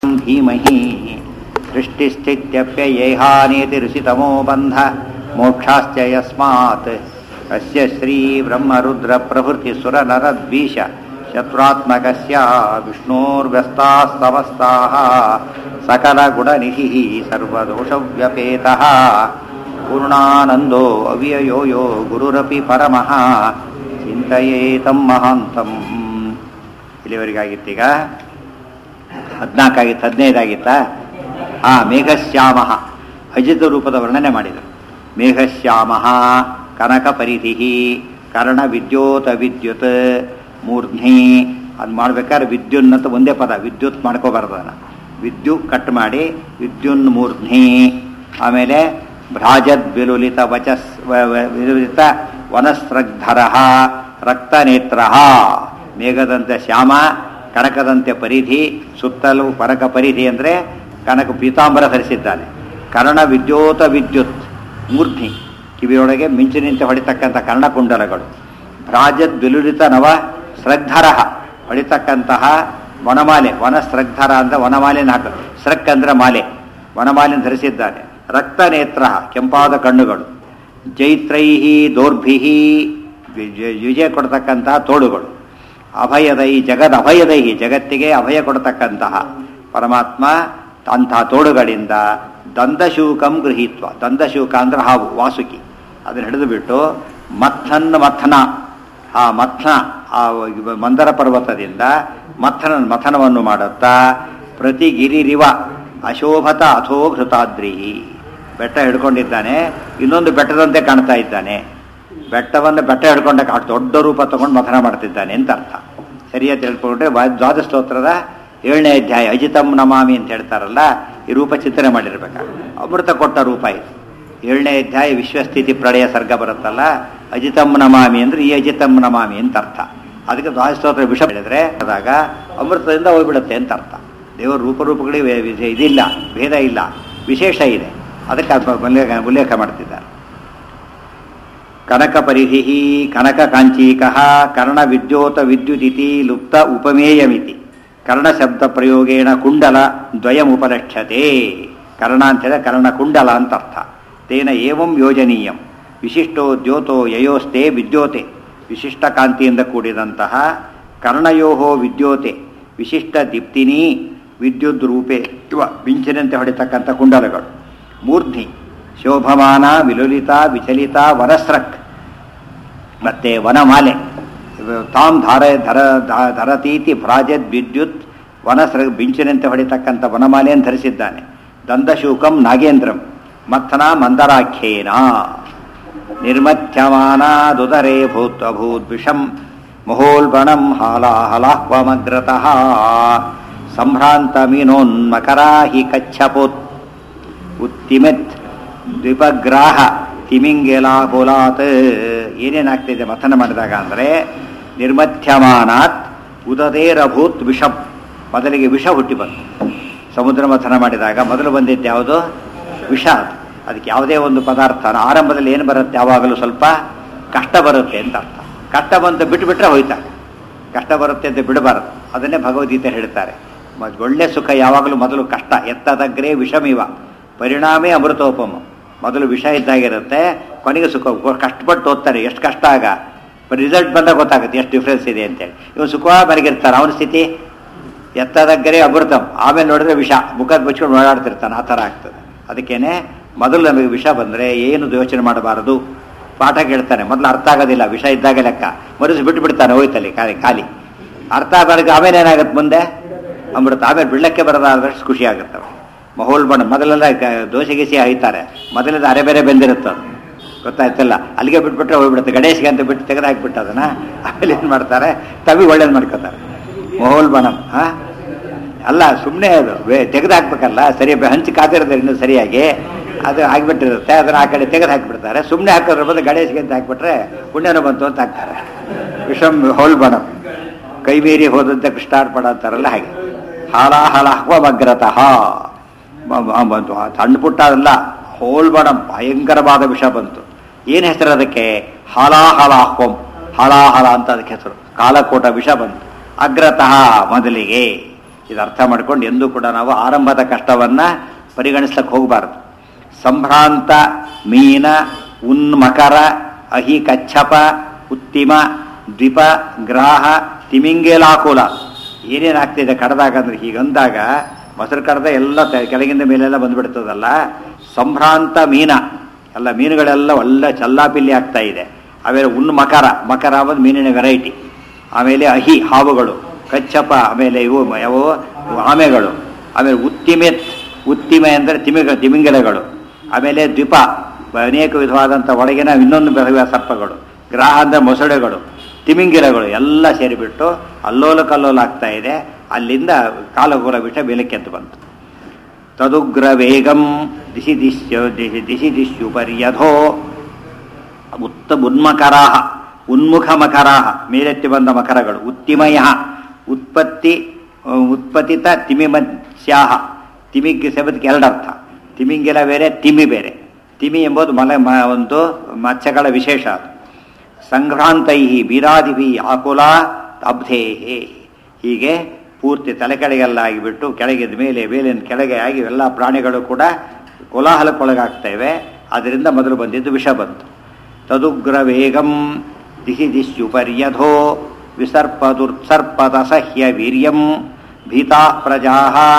धीमहि सृष्टिस्थित्यप्ययेहानेतिरुषितमो बन्ध मोक्षाश्च यस्मात् अस्य श्रीब्रह्मरुद्रप्रभृतिसुरनरद्वीष शत्रुरात्मकस्य विष्णोर्व्यस्ताः समस्ताः सकलगुणनिधिः सर्वदोषव्यपेतः पूर्णानन्दो अव्ययो यो गुरुरपि परमः ಚಿಂತೆಯೇತಂ ಮಹಾಂತಂ ಇಲ್ಲಿವರೆಗಾಗಿತ್ತೀಗ ಹದಿನಾಲ್ಕಾಗಿತ್ತು ಹದಿನೈದಾಗಿತ್ತಾ ಆ ಮೇಘಶ್ಯಾಮ ಅಜಿತ ರೂಪದ ವರ್ಣನೆ ಮಾಡಿದರು ಮೇಘಶ್ಯಾಮ ಕನಕ ಪರಿಧಿ ಕರ್ಣ ವಿದ್ಯೋತ ವಿದ್ಯುತ್ ಮೂರ್ಧ್ನಿ ಅದು ಮಾಡ್ಬೇಕಾದ್ರೆ ವಿದ್ಯುನ್ ಅಂತ ಒಂದೇ ಪದ ವಿದ್ಯುತ್ ಮಾಡ್ಕೋಬಾರ್ದು ಅದನ್ನು ವಿದ್ಯು ಕಟ್ ಮಾಡಿ ವಿದ್ಯುನ್ ಮೂರ್ಧ್ನಿ ಆಮೇಲೆ ಭ್ರಾಜದ್ ವಿಲುಲಿತ ವಚಸ್ ವಿಲುಲಿತ ವನಸ್ರಗ್ಧರ ರಕ್ತನೇತ್ರ ಮೇಘದಂತೆ ಶ್ಯಾಮ ಕನಕದಂತೆ ಪರಿಧಿ ಸುತ್ತಲೂ ಕನಕ ಪರಿಧಿ ಅಂದರೆ ಕನಕ ಪೀತಾಂಬರ ಧರಿಸಿದ್ದಾನೆ ಕರ್ಣ ವಿದ್ಯೋತ ವಿದ್ಯುತ್ ಮೂರ್ಧಿ ಕಿವಿಯೊಳಗೆ ಮಿಂಚಿನಿಂತೆ ಹೊಡಿತಕ್ಕಂಥ ಕರ್ಣಕುಂಡಲಗಳು ಭ್ರಾಜದ್ ವಿಲುಲಿತ ನವ ಸ್ರಗ್ಧರ ಹೊಡಿತಕ್ಕಂತಹ ವನಮಾಲೆ ವನ ಸ್ರಗ್ಧರ ಅಂತ ವನಮಾಲೆನ ಹಾಕ ಸ್ರಕ್ ಅಂದ್ರೆ ಮಾಲೆ ವನಮಾಲೆನ ಧರಿಸಿದ್ದಾನೆ ರಕ್ತನೇತ್ರ ಕೆಂಪಾದ ಕಣ್ಣುಗಳು ಜೈತ್ರೈಹಿ ದೌರ್ಭಿಹಿ ವಿಜಯ ಕೊಡ್ತಕ್ಕಂತಹ ತೋಳುಗಳು ಅಭಯದೈ ಜಗದ್ ಅಭಯದೈಹಿ ಜಗತ್ತಿಗೆ ಅಭಯ ಕೊಡ್ತಕ್ಕಂತಹ ಪರಮಾತ್ಮ ಅಂತಹ ತೋಳುಗಳಿಂದ ದಂದಶೂಕಂ ಗೃಹೀತ್ವ ದಂದಶೂಕ ಅಂದ್ರೆ ಹಾವು ವಾಸುಕಿ ಅದನ್ನು ಹಿಡಿದು ಬಿಟ್ಟು ಮಥನ್ ಮಥನ ಆ ಮಥನ ಆ ಮಂದರ ಪರ್ವತದಿಂದ ಮಥನ ಮಥನವನ್ನು ಮಾಡುತ್ತಾ ಪ್ರತಿ ಗಿರಿರಿವ ಅಶೋಭತ ಅಥೋ ಘೃತಾದ್ರಿಹಿ ಬೆಟ್ಟ ಹಿಡ್ಕೊಂಡಿದ್ದಾನೆ ಇನ್ನೊಂದು ಬೆಟ್ಟದಂತೆ ಕಾಣ್ತಾ ಇದ್ದಾನೆ ಬೆಟ್ಟವನ್ನು ಬೆಟ್ಟ ಹಿಡ್ಕೊಂಡ ದೊಡ್ಡ ರೂಪ ತಗೊಂಡು ಮಥನ ಮಾಡ್ತಿದ್ದಾನೆ ಅಂತ ಅರ್ಥ ಸರಿಯಾಗಿ ತಿಳ್ಕೊಂಡ್ರೆ ದ್ವಾದಶ ಸ್ತೋತ್ರದ ಏಳನೇ ಅಧ್ಯಾಯ ಅಜಿತಂ ನಮಾಮಿ ಅಂತ ಹೇಳ್ತಾರಲ್ಲ ಈ ರೂಪ ಚಿಂತನೆ ಮಾಡಿರ್ಬೇಕ ಅಮೃತ ಕೊಟ್ಟ ರೂಪ ಇದು ಏಳನೇ ಅಧ್ಯಾಯ ವಿಶ್ವಸ್ಥಿತಿ ಪ್ರಳಯ ಸರ್ಗ ಬರುತ್ತಲ್ಲ ಅಜಿತಂ ನಮಾಮಿ ಅಂದ್ರೆ ಈ ಅಜಿತಂ ನಮಾಮಿ ಅಂತ ಅರ್ಥ ಅದಕ್ಕೆ ದ್ವಾದಶ ಸ್ತೋತ್ರ ವಿಷ ಹೇಳಿದ್ರೆ ಆದಾಗ ಅಮೃತದಿಂದ ಹೋಗ್ಬಿಡುತ್ತೆ ಅಂತ ಅರ್ಥ ದೇವರ ರೂಪರೂಪಗಳಿಗೆ ಇದಿಲ್ಲ ಭೇದ ಇಲ್ಲ ವಿಶೇಷ ಇದೆ ಅದಕ್ಕೆ ಉಲ್ಲೇಖ ಉಲ್ಲೇಖ ಮಾಡ್ತಿದ್ದಾರೆ ಕನಕ ಪರಿಧಿ ಕನಕ ಕಾಂಚೀಕ ಕರ್ಣ ವಿದ್ಯೋತ ವಿದ್ಯುದಿತಿ ಲುಪ್ತ ಉಪಮೇಯಮಿತಿ ಕರ್ಣ ಶಬ್ದ ಪ್ರಯೋಗೇಣ ಕುಂಡಲ ದ್ವಯಮುಪಲಕ್ಷ್ಯತೆ ಕರ್ಣ ಅಂತೇಳಿ ಕರ್ಣ ಕುಂಡಲ ಅಂತ ಅರ್ಥ ತೇನ ಏವಂ ಯೋಜನೀಯಂ ವಿಶಿಷ್ಟೋ ದ್ಯೋತೋ ಯಯೋಸ್ತೆ ವಿದ್ಯೋತೆ ವಿಶಿಷ್ಟ ಕಾಂತಿಯಿಂದ ಕೂಡಿದಂತಹ ಕರ್ಣಯೋ ವಿದ್ಯೋತೆ ವಿಶಿಷ್ಟ ದೀಪ್ತಿನಿ ವಿದ್ಯುತ್ ರೂಪೆ ಇವ ಮಿಂಚಿನಂತೆ ಹೊಡಿತಕ್ಕಂಥ ಕುಂಡಲಗಳು ಮೂರ್ಧಿ ಶೋಭಮಾನ ವಿಲುಲಿತ ವಿಚಲಿತ ವನಸ್ರಕ್ ಮತ್ತೆ ವನಮಾಲೆ ತಾಮ್ ಧಾರ ಧರ ಧರತೀತಿ ಭ್ರಾಜದ್ ವಿದ್ಯುತ್ ವನಸ್ರ ಬಿಂಚಿನಂತೆ ಹೊಡಿತಕ್ಕಂಥ ವನಮಾಲೆಯನ್ನು ಧರಿಸಿದ್ದಾನೆ ದಂದಶೂಕಂ ನಾಗೇಂದ್ರಂ ಮಥನ ಮಂದರಾಖ್ಯೇನ ನಿರ್ಮಥ್ಯಮಾನಾದುದರೇ ಭೂತ್ ಅಭೂತ್ ವಿಷಂ ಮಹೋಲ್ಬಣಂ ಹಾಲಾಹಲಾಹ್ವಮಗ್ರತಃ ಸಂಭ್ರಾಂತ ಮೀನೋನ್ಮಕರಾ ಹಿ ಕಚ್ಚಪೋತ್ ಉತ್ತಿಮೆತ್ ದ್ವಿಪಗ್ರಾಹ ತಿಮಿಂಗೆಲಾಬೋಲಾತ್ ಏನೇನಾಗ್ತಿದೆ ಮಥನ ಮಾಡಿದಾಗ ಅಂದರೆ ನಿರ್ಮಥ್ಯಮಾನಾತ್ ಉದದೇರಭೂತ್ ವಿಷಂ ಮೊದಲಿಗೆ ವಿಷ ಹುಟ್ಟಿ ಬಂತು ಸಮುದ್ರ ಮಥನ ಮಾಡಿದಾಗ ಮೊದಲು ಬಂದಿದ್ದು ಯಾವುದು ವಿಷ ಅದು ಅದಕ್ಕೆ ಯಾವುದೇ ಒಂದು ಪದಾರ್ಥ ಆರಂಭದಲ್ಲಿ ಏನು ಬರುತ್ತೆ ಯಾವಾಗಲೂ ಸ್ವಲ್ಪ ಕಷ್ಟ ಬರುತ್ತೆ ಅಂತ ಅರ್ಥ ಕಷ್ಟ ಬಂತು ಬಿಟ್ಟು ಬಿಟ್ಟರೆ ಹೋಯ್ತಾರೆ ಕಷ್ಟ ಬರುತ್ತೆ ಅಂತ ಬಿಡಬಾರದು ಅದನ್ನೇ ಭಗವದ್ಗೀತೆ ಹೇಳ್ತಾರೆ ಒಳ್ಳೆ ಸುಖ ಯಾವಾಗಲೂ ಮೊದಲು ಕಷ್ಟ ಎತ್ತದಗ್ರೇ ವಿಷಮಿವ ಪರಿಣಾಮೇ ಅಮೃತೋಪಮ ಮೊದಲು ವಿಷ ಇದ್ದಾಗಿರುತ್ತೆ ಕೊನೆಗೆ ಸುಖ ಕಷ್ಟಪಟ್ಟು ಓದ್ತಾರೆ ಎಷ್ಟು ಕಷ್ಟ ಆಗ ರಿಸಲ್ಟ್ ಬಂದಾಗ ಗೊತ್ತಾಗುತ್ತೆ ಎಷ್ಟು ಡಿಫ್ರೆನ್ಸ್ ಇದೆ ಅಂತೇಳಿ ಇವನು ಸುಖವಾಗಿ ಮಲಗಿರ್ತಾನೆ ಅವನ ಸ್ಥಿತಿ ಎತ್ತದಗ್ಗರೆ ಅಮೃತಂ ಆಮೇಲೆ ನೋಡಿದ್ರೆ ವಿಷ ಮುಖದ ಮುಚ್ಕೊಂಡು ಓಡಾಡ್ತಿರ್ತಾನೆ ಆ ಥರ ಆಗ್ತದೆ ಅದಕ್ಕೇನೆ ಮೊದಲು ನಮಗೆ ವಿಷ ಬಂದರೆ ಏನು ಯೋಚನೆ ಮಾಡಬಾರದು ಪಾಠ ಕೇಳ್ತಾನೆ ಮೊದಲು ಅರ್ಥ ಆಗೋದಿಲ್ಲ ವಿಷ ಇದ್ದಾಗ ಲೆಕ್ಕ ಮರುಸು ಬಿಟ್ಟು ಬಿಡ್ತಾನೆ ಹೋಯ್ತಲ್ಲಿ ಖಾಲಿ ಖಾಲಿ ಅರ್ಥ ಆಗಲಿಕ್ಕೆ ಆಮೇಲೆ ಏನಾಗುತ್ತೆ ಮುಂದೆ ಅಮೃತ ಆಮೇಲೆ ಬಿಡ್ಲಕ್ಕೆ ಬರೋದಾದಷ್ಟು ಖುಷಿ ಆಗುತ್ತೆ ಮಹೋಲ್ ಬಣ್ಣ ಮೊದಲೆಲ್ಲ ದೋಸೆ ಗೀಸಿ ಹಾಯ್ತಾರೆ ಮೊದಲಿಂದ ಅರೆ ಬೇರೆ ಬೆಂದಿರುತ್ತೆ ಗೊತ್ತಾಯ್ತಲ್ಲ ಅಲ್ಲಿಗೆ ಬಿಟ್ಬಿಟ್ರೆ ಹೋಗ್ಬಿಡುತ್ತೆ ಗಣೇಶ್ಗೆ ಅಂತ ಬಿಟ್ಟು ತೆಗೆದು ಹಾಕ್ಬಿಟ್ಟು ಅದನ್ನ ಆಮೇಲೆ ಏನು ಮಾಡ್ತಾರೆ ತವಿ ಒಳ್ಳೇದು ಮಾಡ್ಕೋತಾರೆ ಮಹೋಲ್ ಬಣಂ ಹಾ ಅಲ್ಲ ಸುಮ್ಮನೆ ಅದು ತೆಗೆದು ಹಾಕ್ಬೇಕಲ್ಲ ಸರಿ ಹಂಚಿ ಕಾದಿರುತ್ತೆ ಇನ್ನೂ ಸರಿಯಾಗಿ ಅದು ಆಗಿಬಿಟ್ಟಿರುತ್ತೆ ಅದನ್ನ ಆ ಕಡೆ ತೆಗೆದು ಹಾಕಿಬಿಡ್ತಾರೆ ಸುಮ್ಮನೆ ಹಾಕೋದ್ರ ಬದಲು ಗಣೇಶ್ಗೆ ಅಂತ ಹಾಕ್ಬಿಟ್ರೆ ಪುಣ್ಯನೂ ಬಂತು ಅಂತ ಹಾಕ್ತಾರೆ ವಿಷಮ್ ಹೋಲ್ ಬಣಂ ಕೈ ಮೀರಿ ಹೋದಂತೆ ಕೃಷ್ಣಾರ್ಪಣ ಅಂತಾರಲ್ಲ ಹಾಗೆ ಹಾಲಾಹಲ ಹ್ವಮಗ್ರತಃ ಬಂತು ಸಣ್ಣ ಪುಟ್ಟ ಅಲ್ಲ ಹೋಲ್ ಬಣಂ ಭಯಂಕರವಾದ ವಿಷ ಬಂತು ಏನು ಹೆಸರು ಅದಕ್ಕೆ ಹಾಲಾಹಲಾಹ್ವಂ ಹಾಲಾಹಲ ಅಂತ ಅದಕ್ಕೆ ಹೆಸರು ಕಾಲಕೋಟ ವಿಷ ಬಂತು ಅಗ್ರತಃ ಮೊದಲಿಗೆ ಇದು ಅರ್ಥ ಮಾಡ್ಕೊಂಡು ಎಂದೂ ಕೂಡ ನಾವು ಆರಂಭದ ಕಷ್ಟವನ್ನು ಪರಿಗಣಿಸ್ಲಕ್ಕೆ ಹೋಗಬಾರ್ದು ಸಂಭ್ರಾಂತ ಮೀನ ಉನ್ಮಕರ ಅಹಿ ಕಚ್ಚಪ ಉತ್ತಿಮ ದ್ವಿಪ ಗ್ರಾಹ ತಿಮಿಂಗೇಲಾಕುಲ ಏನೇನು ಆಗ್ತಿದೆ ಕಡ್ದಾಗ ಅಂದ್ರೆ ಹೀಗಂದಾಗ ಮೊಸರು ಕಡ್ದ ಎಲ್ಲ ತೆ- ಕೆಳಗಿಂದ ಮೇಲೆಲ್ಲ ಬಂದ್ಬಿಡ್ತದಲ್ಲ ಸಂಭ್ರಾಂತ ಮೀನ ಎಲ್ಲ ಮೀನುಗಳೆಲ್ಲ ಒಳ್ಳೆ ಚಲ್ಲಾಪಿಲ್ಲಿ ಆಗ್ತಾ ಇದೆ ಆಮೇಲೆ ಉಣ್ಣು ಮಕರ ಮಕರ ಅನ್ನೋದು ಮೀನಿನ ವೆರೈಟಿ ಆಮೇಲೆ ಅಹಿ ಹಾವುಗಳು ಕಚ್ಚಪ ಆಮೇಲೆ ಇವು ಯಾವ ಆಮೆಗಳು ಆಮೇಲೆ ಉತ್ತಿಮೆ ಉತ್ತಿಮೆ ಅಂದರೆ ತಿಮಿಗ ತಿಮಿಂಗಲಗಳು ಆಮೇಲೆ ದ್ವಿಪ ಅನೇಕ ವಿಧವಾದಂಥ ಒಳಗಿನ ಇನ್ನೊಂದು ಬಗೆಯ ಸರ್ಪಗಳು ಗ್ರಾಹ ಅಂದರೆ ಮೊಸಳೆಗಳು ತಿಮಿಂಗಿಲಗಳು ಎಲ್ಲ ಸೇರಿಬಿಟ್ಟು ಅಲ್ಲೋಲ ಕಲ್ಲೋಲ ಆಗ್ತಾ ಇದೆ ಅಲ್ಲಿಂದ ಕಾಲಗುರ ಬಿಟ್ಟ ಮೇಲಕ್ಕೆ ಎದ್ದು ಬಂತು ತದುಗ್ರ ವೇಗಂ ದಿಶಿ ದಿಶ್ಯ ದಿಶಿ ದಿಶಿ ದಿಶ್ಯುಪರ್ಯಧೋ ಉತ್ತ ಉನ್ಮಕರಾಹ ಉನ್ಮುಖ ಮಕರಾಹ ಮೇಲೆತ್ತಿ ಬಂದ ಮಕರಗಳು ಉತ್ತಿಮಯ ಉತ್ಪತ್ತಿ ಆ, ಉತ್ಪತ್ತಿತ ತಿಮಿಮತ್ಸ್ಯಾಹ ತಿಮಿಗೆ ಶಬ್ದಕ್ಕೆ ಎರಡರ್ಥ ತಿಮಿಂಗಿಲ ಬೇರೆ ತಿಮಿ ಬೇರೆ ತಿಮಿ ಎಂಬುದು ಮಲ ಮ- ಒಂದು ಮತ್ಸ್ಯಗಳ ವಿಶೇಷ ಅದು ಸಂಘ್ರಾಂತೈ ಬೀರಾದಿಭಿ ಆಕುಲ ಅಬ್ಧೇಹೇ ಹೀಗೆ ಪೂರ್ತಿ ತಲೆ ಕೆಳಗೆಲ್ಲ ಆಗಿಬಿಟ್ಟು ಕೆಳಗಿದ ಮೇಲೆ ಮೇಲಿನ ಕೆಳಗೆ ಆಗಿ ಎಲ್ಲ ಪ್ರಾಣಿಗಳು ಕೂಡ ಕೋಲಾಹಲಕ್ಕೊಳಗಾಗ್ತವೆ ಅದರಿಂದ ಮೊದಲು ಬಂದಿದ್ದು ವಿಷ ಬಂತು ತದುಗ್ರ ವೇಗಂ ದಿಶಿ ದಿಶ್ಯುಪರ್ಯಧೋ ವಿಸರ್ಪದುರ್ಸರ್ಪದಸಹ್ಯ ವೀರ್ಯಂ ಭೀತಾ ಪ್ರಜಾ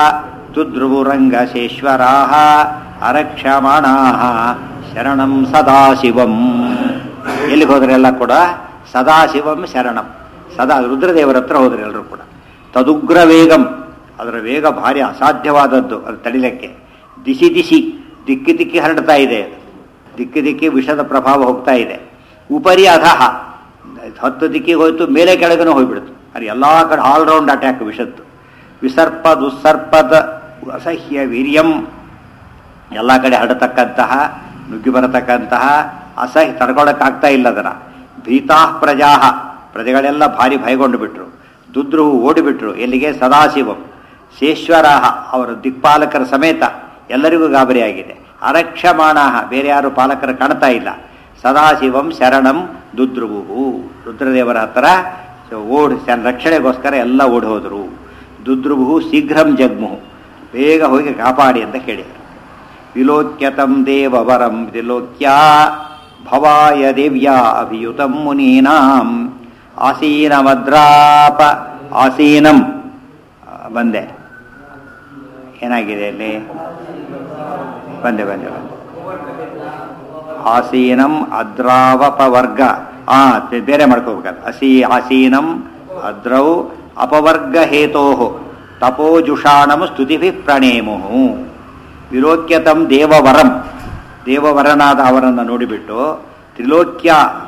ತುದ್ರುವುರಂಗಶೇಶ್ವರಾ ಅರಕ್ಷಮಾಣಾ ಶರಣಂ ಸದಾಶಿವಂ ಎಲ್ಲಿಗೆ ಹೋದ್ರೆ ಎಲ್ಲ ಕೂಡ ಸದಾಶಿವಂ ಶರಣಂ ಸದಾ ರುದ್ರದೇವರ ಹತ್ರ ಹೋದ್ರೆ ಎಲ್ಲರೂ ಕೂಡ ತದುಗ್ರ ವೇಗಂ ಅದರ ವೇಗ ಭಾರಿ ಅಸಾಧ್ಯವಾದದ್ದು ಅದು ತಡಿಲಿಕ್ಕೆ ದಿಶಿ ದಿಶಿ ದಿಕ್ಕಿ ದಿಕ್ಕಿ ಹರಡ್ತಾ ಇದೆ ಅದು. ದಿಕ್ಕಿ ದಿಕ್ಕಿ ವಿಷದ ಪ್ರಭಾವ ಹೋಗ್ತಾ ಇದೆ ಉಪರಿ ಅಧಃ ಹತ್ತು ದಿಕ್ಕಿಗೆ ಹೋಯ್ತು ಮೇಲೆ ಕೆಳಗನೂ ಹೋಗ್ಬಿಡ್ತು ಅದು ಎಲ್ಲ ಕಡೆ ಆಲ್ರೌಂಡ್ ಅಟ್ಯಾಕ್ ವಿಷದ್ದು ವಿಸರ್ಪ ದುಸ್ಸರ್ಪದ ಅಸಹ್ಯ ವೀರ್ಯಂ ಎಲ್ಲ ಕಡೆ ಹರಡತಕ್ಕಂತಹ ನುಗ್ಗಿ ಬರತಕ್ಕಂತಹ ಅಸಹ್ಯ ತಡ್ಕೊಳಕ್ಕಾಗ್ತಾ ಇಲ್ಲ ಅದರ ಭೀತಾ ಪ್ರಜಾ ಪ್ರಜೆಗಳೆಲ್ಲ ಭಾರಿ ಭಯಗೊಂಡು ಬಿಟ್ರು ದುದ್ರು ಓಡಿಬಿಟ್ರು ಎಲ್ಲಿಗೆ ಸದಾಶಿವಂ ಶೇಶ್ವರಾಹ ಅವರ ದಿಕ್ಪಾಲಕರ ಸಮೇತ ಎಲ್ಲರಿಗೂ ಗಾಬರಿಯಾಗಿದೆ ಅರಕ್ಷಮಾಣಾಹ ಬೇರೆ ಯಾರು ಪಾಲಕರು ಕಾಣ್ತಾ ಇಲ್ಲ ಸದಾಶಿವಂ ಶರಣಂ ದುದ್ರುವು ರುದ್ರದೇವರ ಹತ್ರ ಓಡಿ ರಕ್ಷಣೆಗೋಸ್ಕರ ಎಲ್ಲ ಓಡಿ ಹೋದರು ದುದ್ರುವು ಶೀಘ್ರಂ ಜಗ್ಮುಹು ಬೇಗ ಹೋಗಿ ಕಾಪಾಡಿ ಅಂತ ಕೇಳಿದರು ವಿಲೋಕ್ಯತಂ ದೇವವರಂ ವಿಲೋಕ್ಯ ಭವಾಯ ದೇವ್ಯಾ ಅಭಿಯುತಂ ಮುನೀನಾಂ ಆಸೀನಮದ್ರಾಪ ಆಸೀನಂ ಆ, ಬಂದೆ ಏನಾಗಿದೆ ಅಲ್ಲಿ ಬಂದೆ ಬಂದೆ ಬಂದೆ ಆಸೀನಂ ಅದ್ರಾವಪವರ್ಗ ಆ ತೆ- ಬೇರೆ ಮಾಡ್ಕೋಬೇಕಾದ ಅಸೀ ಆಸೀನಂ ಅದ್ರೌ ಅಪವರ್ಗ ಹೇತೋ ತಪೋಜುಷಾಣಂ ಸ್ತುತಿಭಿ ಪ್ರಣೇಮು ವಿಲೋಕ್ಯತಂ ದೇವವರಂ ದೇವವರನಾದ ಅವರನ್ನು ನೋಡಿಬಿಟ್ಟು ತ್ರಿಲೋಕ್ಯ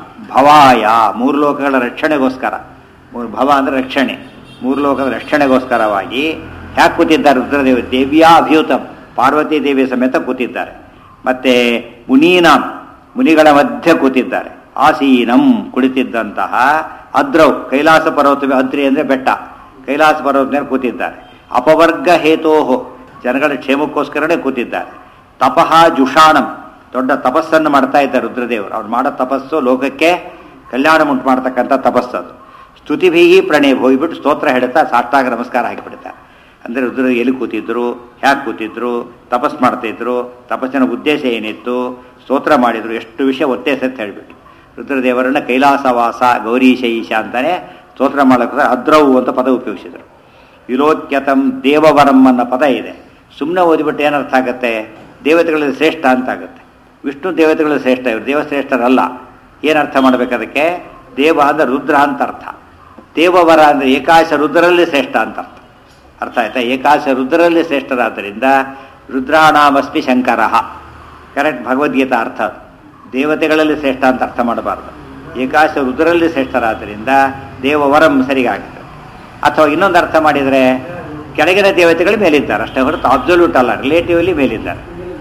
ಭವಾಯ ಮೂರು ಲೋಕಗಳ ರಕ್ಷಣೆಗೋಸ್ಕರ ಮೂರು ಭವ ಅಂದರೆ ರಕ್ಷಣೆ ಮೂರು ಲೋಕದ ರಕ್ಷಣೆಗೋಸ್ಕರವಾಗಿ ಹ್ಯಾಕೆ ಕೂತಿದ್ದಾರೆ ರುದ್ರದೇವ ದೇವ್ಯಾ ಅಭಿಯುತಂ ಪಾರ್ವತಿ ದೇವಿಯ ಸಮೇತ ಕೂತಿದ್ದಾರೆ ಮತ್ತೆ ಮುನೀನಾಂ ಮುನಿಗಳ ಮಧ್ಯೆ ಕೂತಿದ್ದಾರೆ ಆಸೀನಂ ಕುಳಿತಿದ್ದಂತಹ ಅದ್ರವ್ ಕೈಲಾಸ ಪರ್ವತ ಅದ್ರಿ ಅಂದರೆ ಬೆಟ್ಟ ಕೈಲಾಸ ಪರ್ವತ ಮೇಲೆ ಕೂತಿದ್ದಾರೆ ಅಪವರ್ಗ ಹೇತೋಹೋ ಜನಗಳ ಕ್ಷೇಮಕ್ಕೋಸ್ಕರನೇ ಕೂತಿದ್ದಾರೆ ತಪಃ ಜುಷಾಣಂ ದೊಡ್ಡ ತಪಸ್ಸನ್ನು ಮಾಡ್ತಾ ಇದ್ದಾರೆ ರುದ್ರದೇವರು ಅವ್ರು ಮಾಡೋ ತಪಸ್ಸು ಲೋಕಕ್ಕೆ ಕಲ್ಯಾಣ ಉಂಟು ಮಾಡ್ತಕ್ಕಂಥ ತಪಸ್ಸದು ಸ್ತುತಿಭೀಹಿ ಪ್ರಣಯ ಹೋಗಿಬಿಟ್ಟು ಸ್ತೋತ್ರ ಹೇಳ್ತಾ ಸಾಷ್ಟಾಗ ನಮಸ್ಕಾರ ಹಾಕಿಬಿಡ್ತಾರೆ ಅಂದರೆ ರುದ್ರ ಎಲ್ಲಿ ಕೂತಿದ್ರು ಹ್ಯಾಕೆ ಕೂತಿದ್ರು ತಪಸ್ ಮಾಡ್ತಿದ್ರು ತಪಸ್ಸಿನ ಉದ್ದೇಶ ಏನಿತ್ತು ಸ್ತೋತ್ರ ಮಾಡಿದ್ರು ಎಷ್ಟು ವಿಷಯ ಒತ್ತೆ ಸತ್ತು ಹೇಳಿಬಿಟ್ಟು ರುದ್ರದೇವರನ್ನ ಕೈಲಾಸವಾಸ ಗೌರೀಶೈಶ ಅಂತಾನೆ ಸ್ತೋತ್ರ ಮಾಡಕ್ಕೆ ಅದ್ರವು ಅಂತ ಪದ ಉಪಯೋಗಿಸಿದರು ವಿಲೋಕ್ಯತಂ ದೇವವರಂ ಅನ್ನೋ ಪದ ಇದೆ ಸುಮ್ಮನೆ ಓದಿಬಿಟ್ಟು ಏನರ್ಥ ಆಗುತ್ತೆ ದೇವತೆಗಳಲ್ಲಿ ಶ್ರೇಷ್ಠ ಅಂತ ಆಗುತ್ತೆ ವಿಷ್ಣು ದೇವತೆಗಳಲ್ಲಿ ಶ್ರೇಷ್ಠ ಇವರು ದೇವಶ್ರೇಷ್ಠರಲ್ಲ ಏನರ್ಥ ಮಾಡಬೇಕು ಅದಕ್ಕೆ ದೇವ ಅಂದ್ರೆ ರುದ್ರ ಅಂತ ಅರ್ಥ ದೇವವರ ಅಂದರೆ ಏಕಾಶ ರುದ್ರಲ್ಲಿ ಶ್ರೇಷ್ಠ ಅಂತ ಅರ್ಥ ಅರ್ಥ ಆಯ್ತಾ ಏಕಾಶ ರುದ್ರಲ್ಲಿ ಶ್ರೇಷ್ಠರಾದ್ದರಿಂದ ರುದ್ರಾಣಾಮಸ್ಮಿ ಶಂಕರ ಕರೆಕ್ಟ್ ಭಗವದ್ಗೀತಾ ಅರ್ಥ ಅದು. ದೇವತೆಗಳಲ್ಲಿ ಶ್ರೇಷ್ಠ ಅಂತ ಅರ್ಥ ಮಾಡಬಾರ್ದು ಏಕಾಶ ರುದ್ರಲ್ಲಿ ಶ್ರೇಷ್ಠರಾದ್ದರಿಂದ ದೇವವರಂ ಸರಿಗಾಗುತ್ತೆ ಅಥವಾ ಇನ್ನೊಂದು ಅರ್ಥ ಮಾಡಿದರೆ ಕೆಳಗಿನ ದೇವತೆಗಳು ಮೇಲಿದ್ದಾರೆ ಅಷ್ಟೇ ಹೊರತು ಅಬ್ಸಲ್ಯೂಟ್ ಅಲ್ಲ ರಿಲೇಟಿವ್ಲಿ ಮೇಲಿದ್ದಾರೆ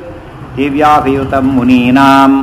ದಿವ್ಯಾಭಿಯುತಂ ಮುನೀನಾಂ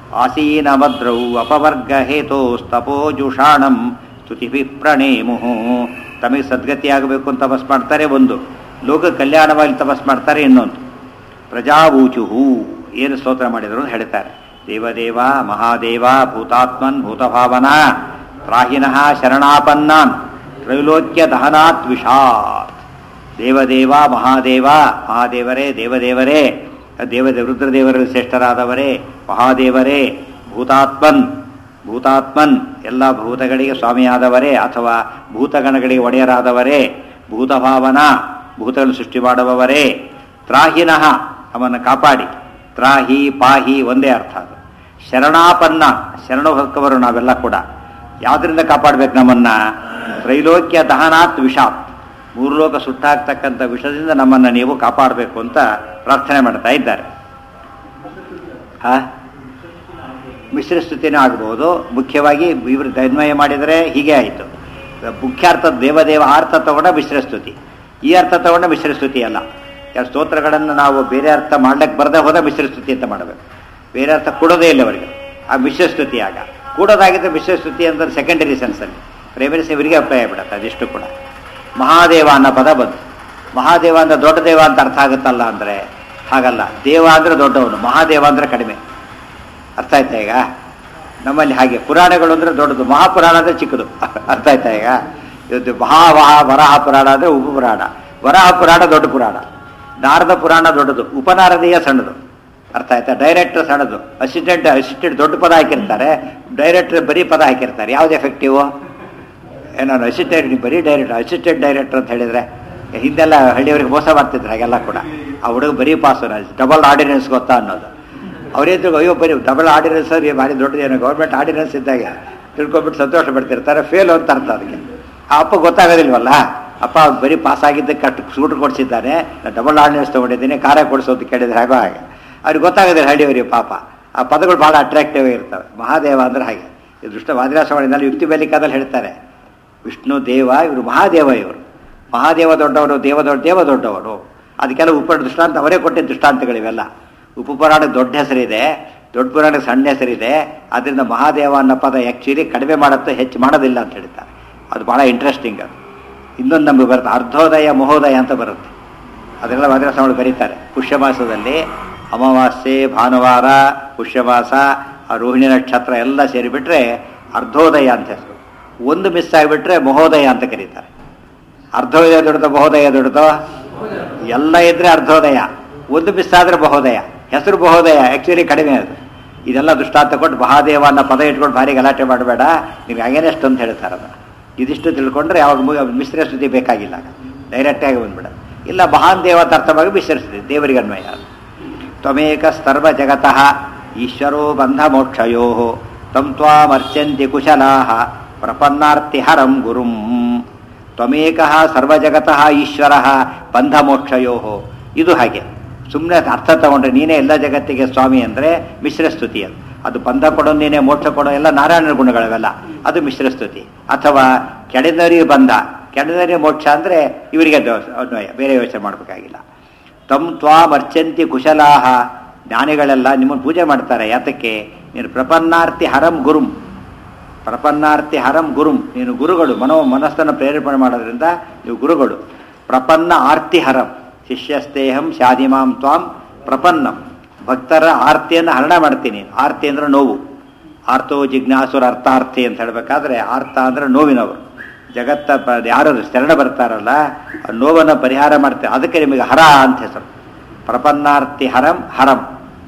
ಆಸೀನಭದ್ರೌ ಅಪವರ್ಗ ಹೇತೋಸ್ತಪೋಜುಷಾಣಂ ಸ್ತುತಿಭಿ ಪ್ರಣೇಮುಹು ತಮಗೆ ಸದ್ಗತಿಯಾಗಬೇಕು ಅಂತ ತಪಸ್ ಮಾಡ್ತಾರೆ ಒಂದು ಲೋಕ ಕಲ್ಯಾಣವಾಗಿ ತಪಸ್ ಮಾಡ್ತಾರೆ ಇನ್ನೊಂದು ಪ್ರಜಾವೂಚುಹು ಏನು ಸ್ತೋತ್ರ ಮಾಡಿದರು ಅಂತ ಹೇಳ್ತಾರೆ ದೇವದೇವ ಮಹಾದೇವ ಭೂತಾತ್ಮನ್ ಭೂತಭಾವನ ತ್ರಾಹಿನಃ ಶರಣಾಪನ್ನಾನ್ ತ್ರೈಲೋಕ್ಯ ದಹನಾತ್ ವಿಷಾತ್ ದೇವದೇವ ಮಹಾದೇವ ಮಹಾದೇವರೇ ದೇವದೇವರೇ ದೇವದೇ ರುದ್ರದೇವರಲ್ಲಿ ಶ್ರೇಷ್ಠರಾದವರೇ ಮಹಾದೇವರೇ ಭೂತಾತ್ಮನ್ ಭೂತಾತ್ಮನ್ ಎಲ್ಲ ಭೂತಗಳಿಗೆ ಸ್ವಾಮಿಯಾದವರೇ ಅಥವಾ ಭೂತಗಣಗಳಿಗೆ ಒಡೆಯರಾದವರೇ ಭೂತಭಾವನ ಭೂತಗಳನ್ನು ಸೃಷ್ಟಿ ಮಾಡುವವರೇ ತ್ರಾಹಿನಃ ನಮ್ಮನ್ನು ಕಾಪಾಡಿ ತ್ರಾಹಿ ಪಾಹಿ ಒಂದೇ ಅರ್ಥ ಅದು ಶರಣಾಪನ್ನ ಶರಣ ಹೊಕ್ಕವರು ನಾವೆಲ್ಲ ಕೂಡ ಯಾವುದರಿಂದ ಕಾಪಾಡಬೇಕು ನಮ್ಮನ್ನ ತ್ರೈಲೋಕ್ಯ ದಹನಾತ್ ವಿಷಾತ್ ಮೂರು ಲೋಕ ಸುಟ್ಟಾಗ್ತಕ್ಕಂಥ ವಿಷದಿಂದ ನಮ್ಮನ್ನು ನೀವು ಕಾಪಾಡಬೇಕು ಅಂತ ಪ್ರಾರ್ಥನೆ ಮಾಡ್ತಾ ಇದ್ದಾರೆ ಆ ಮಿಶ್ರ ಸ್ತುತಿನೂ ಆಗ್ಬೋದು ಮುಖ್ಯವಾಗಿ ಇವರು ತನ್ಮಯ ಮಾಡಿದರೆ ಹೀಗೆ ಆಯಿತು ಮುಖ್ಯಾರ್ಥ ದೇವದೇವ ಅರ್ಥ ತಗೊಂಡ ಮಿಶ್ರ ಸ್ತುತಿ ಈ ಅರ್ಥ ತಗೊಂಡ ಮಿಶ್ರ ಸ್ತುತಿ ಅಲ್ಲ ಯಾರು ಸ್ತೋತ್ರಗಳನ್ನು ನಾವು ಬೇರೆ ಅರ್ಥ ಮಾಡ್ಲಿಕ್ಕೆ ಬರದೇ ಹೋದ ಮಿಶ್ರ ಸ್ತುತಿ ಅಂತ ಮಾಡಬೇಕು ಬೇರೆ ಅರ್ಥ ಕೊಡೋದೇ ಇಲ್ಲ ಅವರಿಗೆ ಆ ಮಿಶ್ರ ಸ್ತುತಿ ಆಗ ಕೂಡೋದಾಗಿದ್ದರೆ ಮಿಶ್ರ ಸ್ತುತಿ ಅಂತ ಸೆಕೆಂಡರಿ ಸೆನ್ಸಲ್ಲಿ ಪ್ರೈಮರಿ ಇವರಿಗೆ ಅಪ್ಲೈ ಆಗ್ಬಿಡತ್ತೆ ಅದಿಷ್ಟು ಕೂಡ ಮಹಾದೇವ ಅನ್ನೋ ಪದ ಬಂತು ಮಹಾದೇವ ಅಂದ್ರೆ ದೊಡ್ಡ ದೇವ ಅಂತ ಅರ್ಥ ಆಗುತ್ತಲ್ಲ ಅಂದರೆ ಹಾಗಲ್ಲ ದೇವ ಅಂದರೆ ದೊಡ್ಡವನು ಮಹಾದೇವ ಅಂದರೆ ಕಡಿಮೆ ಅರ್ಥ ಆಯ್ತಾ ಈಗ ನಮ್ಮಲ್ಲಿ ಹಾಗೆ ಪುರಾಣಗಳು ಅಂದರೆ ದೊಡ್ಡದು ಮಹಾಪುರಾಣ ಅಂದರೆ ಚಿಕ್ಕದು ಅರ್ಥ ಆಯ್ತಾ ಈಗ ಇವತ್ತು ಮಹಾ ವಹ ವರಾಹ ಪುರಾಣ ಅಂದರೆ ಉಪಪುರಾಣ ವರಾಹ ಪುರಾಣ ದೊಡ್ಡ ಪುರಾಣ ನಾರದ ಪುರಾಣ ದೊಡ್ಡದು ಉಪನಾರದೀಯ ಸಣ್ಣದು ಅರ್ಥ ಆಯ್ತಾ ಡೈರೆಕ್ಟರ್ ಸಣ್ಣದು ಅಸಿಸ್ಟೆಂಟ್ ಅಸಿಸ್ಟೆಂಟ್ ದೊಡ್ಡ ಪದ ಹಾಕಿರ್ತಾರೆ ಡೈರೆಕ್ಟರ್ ಬರೀ ಪದ ಹಾಕಿರ್ತಾರೆ ಯಾವ್ದು ಎಫೆಕ್ಟಿವ್ ಏನೋ ಅಸಿಸ್ಟೆಂಟ್ ಬರೀ ಡೈರೆಕ್ಟರ್ ಅಸಿಸ್ಟೆಂಟ್ ಡೈರೆಕ್ಟರ್ ಅಂತ ಹೇಳಿದ್ರೆ ಹಿಂದೆಲ್ಲ ಹಳ್ಳಿಯವರಿಗೆ ಮೋಸ ಮಾಡ್ತಿದ್ರು ಹಾಗೆಲ್ಲ ಕೂಡ ಆ ಹುಡುಗ ಬರೀ ಪಾಸು ಡಬಲ್ ಆರ್ಡಿನೆನ್ಸ್ ಗೊತ್ತಾ ಅನ್ನೋದು ಅವರೇನು ಅಯ್ಯೋ ಬರೀ ಡಬಲ್ ಆರ್ಡಿನೆನ್ಸ್ ಅವ್ರಿಗೆ ಭಾರಿ ದೊಡ್ಡದೇನು ಗೌರ್ಮೆಂಟ್ ಆರ್ಡಿನೆನ್ಸ್ ಇದ್ದಾಗ ತಿಳ್ಕೊಂಬಿಟ್ಟು ಸಂತೋಷ ಪಡ್ತಿರ್ತಾರೆ ಫೇಲ್ ಅಂತ ಅರ್ಥ ಅದಕ್ಕೆ ಆ ಅಪ್ಪ ಗೊತ್ತಾಗೋದಿಲ್ವಲ್ಲ ಅಪ್ಪ ಬರೀ ಪಾಸ್ ಆಗಿದ್ದಕ್ಕೆ ಕಟ್ಟು ಸ್ಕೂಟರ್ ಕೊಡಿಸಿದ್ದಾನೆ ಡಬಲ್ ಆರ್ಡಿನೆನ್ಸ್ ತೊಗೊಂಡಿದ್ದೀನಿ ಕಾರೇ ಕೊಡಿಸೋದು ಕೇಳಿದ್ರೆ ಹಾಗೋ ಹಾಗೆ ಅವ್ರಿಗೆ ಗೊತ್ತಾಗೋದಿಲ್ಲ ಹಳ್ಳಿಯವರಿಗೆ ಪಾಪ ಆ ಪದಗಳು ಭಾಳ ಅಟ್ರಾಕ್ಟಿವ್ ಇರ್ತವೆ ಮಹಾದೇವ ಅಂದ್ರೆ ಹಾಗೆ ಇದು ದುಷ್ಟ ವಾದಿರಾಸವಾಣಿನಲ್ಲಿ ಯುಕ್ತಿ ಬೇಲಿಕಾದಲ್ಲಿ ಹೇಳ್ತಾರೆ ವಿಷ್ಣು ದೇವ ಇವರು ಮಹಾದೇವ ಇವರು ಮಹಾದೇವ ದೊಡ್ಡವರು ದೇವ ದೊಡ್ಡ ದೇವ ದೊಡ್ಡವರು ಅದಕ್ಕೆಲ್ಲ ಉಪ ದೃಷ್ಟಾಂತ ಅವರೇ ಕೊಟ್ಟಿದ್ದ ದೃಷ್ಟಾಂತಗಳಿವೆಲ್ಲ ಉಪಪುರಾಣಕ್ಕೆ ದೊಡ್ಡ ಹೆಸರಿದೆ ದೊಡ್ಡ ಪುರಾಣಕ್ಕೆ ಸಣ್ಣ ಹೆಸರಿದೆ ಅದರಿಂದ ಮಹಾದೇವ ಅನ್ನೋ ಪದ ಆ್ಯಕ್ಚುಲಿ ಕಡಿಮೆ ಮಾಡುತ್ತೆ ಹೆಚ್ಚು ಮಾಡೋದಿಲ್ಲ ಅಂತ ಹೇಳ್ತಾರೆ ಅದು ಭಾಳ ಇಂಟ್ರೆಸ್ಟಿಂಗ್ ಅದು ಇನ್ನೊಂದು ನಮಗೆ ಬರುತ್ತೆ ಅರ್ಧೋದಯ ಮಹೋದಯ ಅಂತ ಬರುತ್ತೆ ಅದೆಲ್ಲ ವಾದಿರಾಸಗಳು ಬರೀತಾರೆ ಪುಷ್ಯಮಾಸದಲ್ಲಿ ಅಮಾವಾಸ್ಯೆ ಭಾನುವಾರ ಪುಷ್ಯಮಾಸ ಆ ರೋಹಿಣಿ ನಕ್ಷತ್ರ ಎಲ್ಲ ಸೇರಿಬಿಟ್ರೆ ಅರ್ಧೋದಯ ಅಂತ ಹೆಸರು ಒಂದು ಮಿಸ್ ಆಗಿಬಿಟ್ರೆ ಮಹೋದಯ ಅಂತ ಕರೀತಾರೆ ಅರ್ಧೋದಯ ದೊಡ್ಡದು ಮಹೋದಯ ದೊಡ್ಡದು ಎಲ್ಲ ಇದ್ರೆ ಅರ್ಧೋದಯ ಒಂದು ಮಿಸ್ ಆದ್ರೆ ಮಹೋದಯ ಹೆಸರು ಮಹೋದಯ ಆ್ಯಕ್ಚುಲಿ ಕಡಿಮೆ ಅದು ಇದೆಲ್ಲ ದೃಷ್ಟಾಂತ ಕೊಟ್ಟು ಮಹಾದೇವ ಅನ್ನೋ ಪದ ಇಟ್ಕೊಂಡು ಭಾರಿ ಗಲಾಟೆ ಮಾಡಬೇಡ ನೀವು ಅಗೇನೆಸ್ಟ್ ಅಂತ ಹೇಳ್ತಾರೆ ಅದು ಇದಿಷ್ಟು ತಿಳ್ಕೊಂಡ್ರೆ ಯಾವಾಗ ಮುಗಿ ಮಿಶ್ರ ಸ್ತುತಿ ಬೇಕಾಗಿಲ್ಲ ಡೈರೆಕ್ಟಾಗಿ ಬಂದ್ಬಿಡ ಇಲ್ಲ ಮಹಾನ್ ದೇವ ಅಂತ ಅರ್ಥವಾಗಿ ಮಿಶ್ರ ಸ್ತುತಿ ದೇವರಿಗೆ ಅನ್ವಯ ತ್ವಮೇಕ ಸರ್ವ ಜಗತಃ ಈಶ್ವರೋ ಬಂಧ ಮೋಕ್ಷಯೋ ತಂ ತ್ವಾಮರ್ಚಂತಿ ಕುಶಲಾ ಪ್ರಪನ್ನಾರ್ತಿ ಹರಂ ಗುರುಂ ತ್ವಮೇಕ ಸರ್ವಜಗತಃ ಈಶ್ವರ ಬಂಧ ಮೋಕ್ಷಯೋ ಇದು ಹಾಗೆ ಸುಮ್ಮನೆ ಅರ್ಥ ತಗೊಂಡ್ರೆ ನೀನೇ ಎಲ್ಲ ಜಗತ್ತಿಗೆ ಸ್ವಾಮಿ ಅಂದರೆ ಮಿಶ್ರ ಸ್ತುತಿ ಅದು ಅದು ಬಂಧ ಕೊಡೋ ನೀನೇ ಮೋಕ್ಷ ಕೊಡೋ ಎಲ್ಲ ನಾರಾಯಣ ಗುಣಗಳವೆಲ್ಲ ಅದು ಮಿಶ್ರ ಸ್ತುತಿ ಅಥವಾ ಕೆಳದರಿಗೆ ಬಂಧ ಕೆಳದರಿಗೆ ಮೋಕ್ಷ ಅಂದರೆ ಇವರಿಗೆ ಅದು ಅನ್ವಯ ಬೇರೆ ಯೋಚನೆ ಮಾಡಬೇಕಾಗಿಲ್ಲ ತಮ್ ತ್ವಾಮ್ ಅರ್ಚಂತಿ ಕುಶಲಾಹ ಜ್ಞಾನಿಗಳೆಲ್ಲ ನಿಮ್ಮನ್ನು ಪೂಜೆ ಮಾಡ್ತಾರೆ ಯಾತಕ್ಕೆ ನೀನು ಪ್ರಪನ್ನಾರ್ತಿ ಹರಂ ಗುರುಂ ಪ್ರಪನ್ನಾರ್ತಿ ಹರಂ ಗುರುಂ ನೀನು ಗುರುಗಳು ಮನೋ ಮನಸ್ಸನ್ನು ಪ್ರೇರೇಪಣೆ ಮಾಡೋದ್ರಿಂದ ನೀವು ಗುರುಗಳು ಪ್ರಪನ್ನ ಆರ್ತಿ ಹರಂ ಶಿಷ್ಯಸ್ತೇಹಂ ಶಾದಿಮಾಂ ತ್ವಾಂ ಪ್ರಪನ್ನಂ ಭಕ್ತರ ಆರ್ತಿಯನ್ನು ಹರಣ ಮಾಡ್ತೀನಿ ಆರ್ತಿ ಅಂದ್ರೆ ನೋವು ಆರ್ತೋ ಜಿಜ್ಞಾಸುರ ಅರ್ಥಾರ್ಥಿ ಅಂತ ಹೇಳಬೇಕಾದ್ರೆ ಆರ್ತ ಅಂದ್ರೆ ನೋವಿನವರು ಜಗತ್ತ ಪ- ಯಾರು ಶರಣ ಬರ್ತಾರಲ್ಲ ಆ ನೋವನ್ನು ಪರಿಹಾರ ಮಾಡ್ತಾರೆ ಅದಕ್ಕೆ ನಿಮಗೆ ಹರ ಅಂತ ಹೆಸರು ಪ್ರಪನ್ನಾರ್ತಿ ಹರಂ ಹರಂ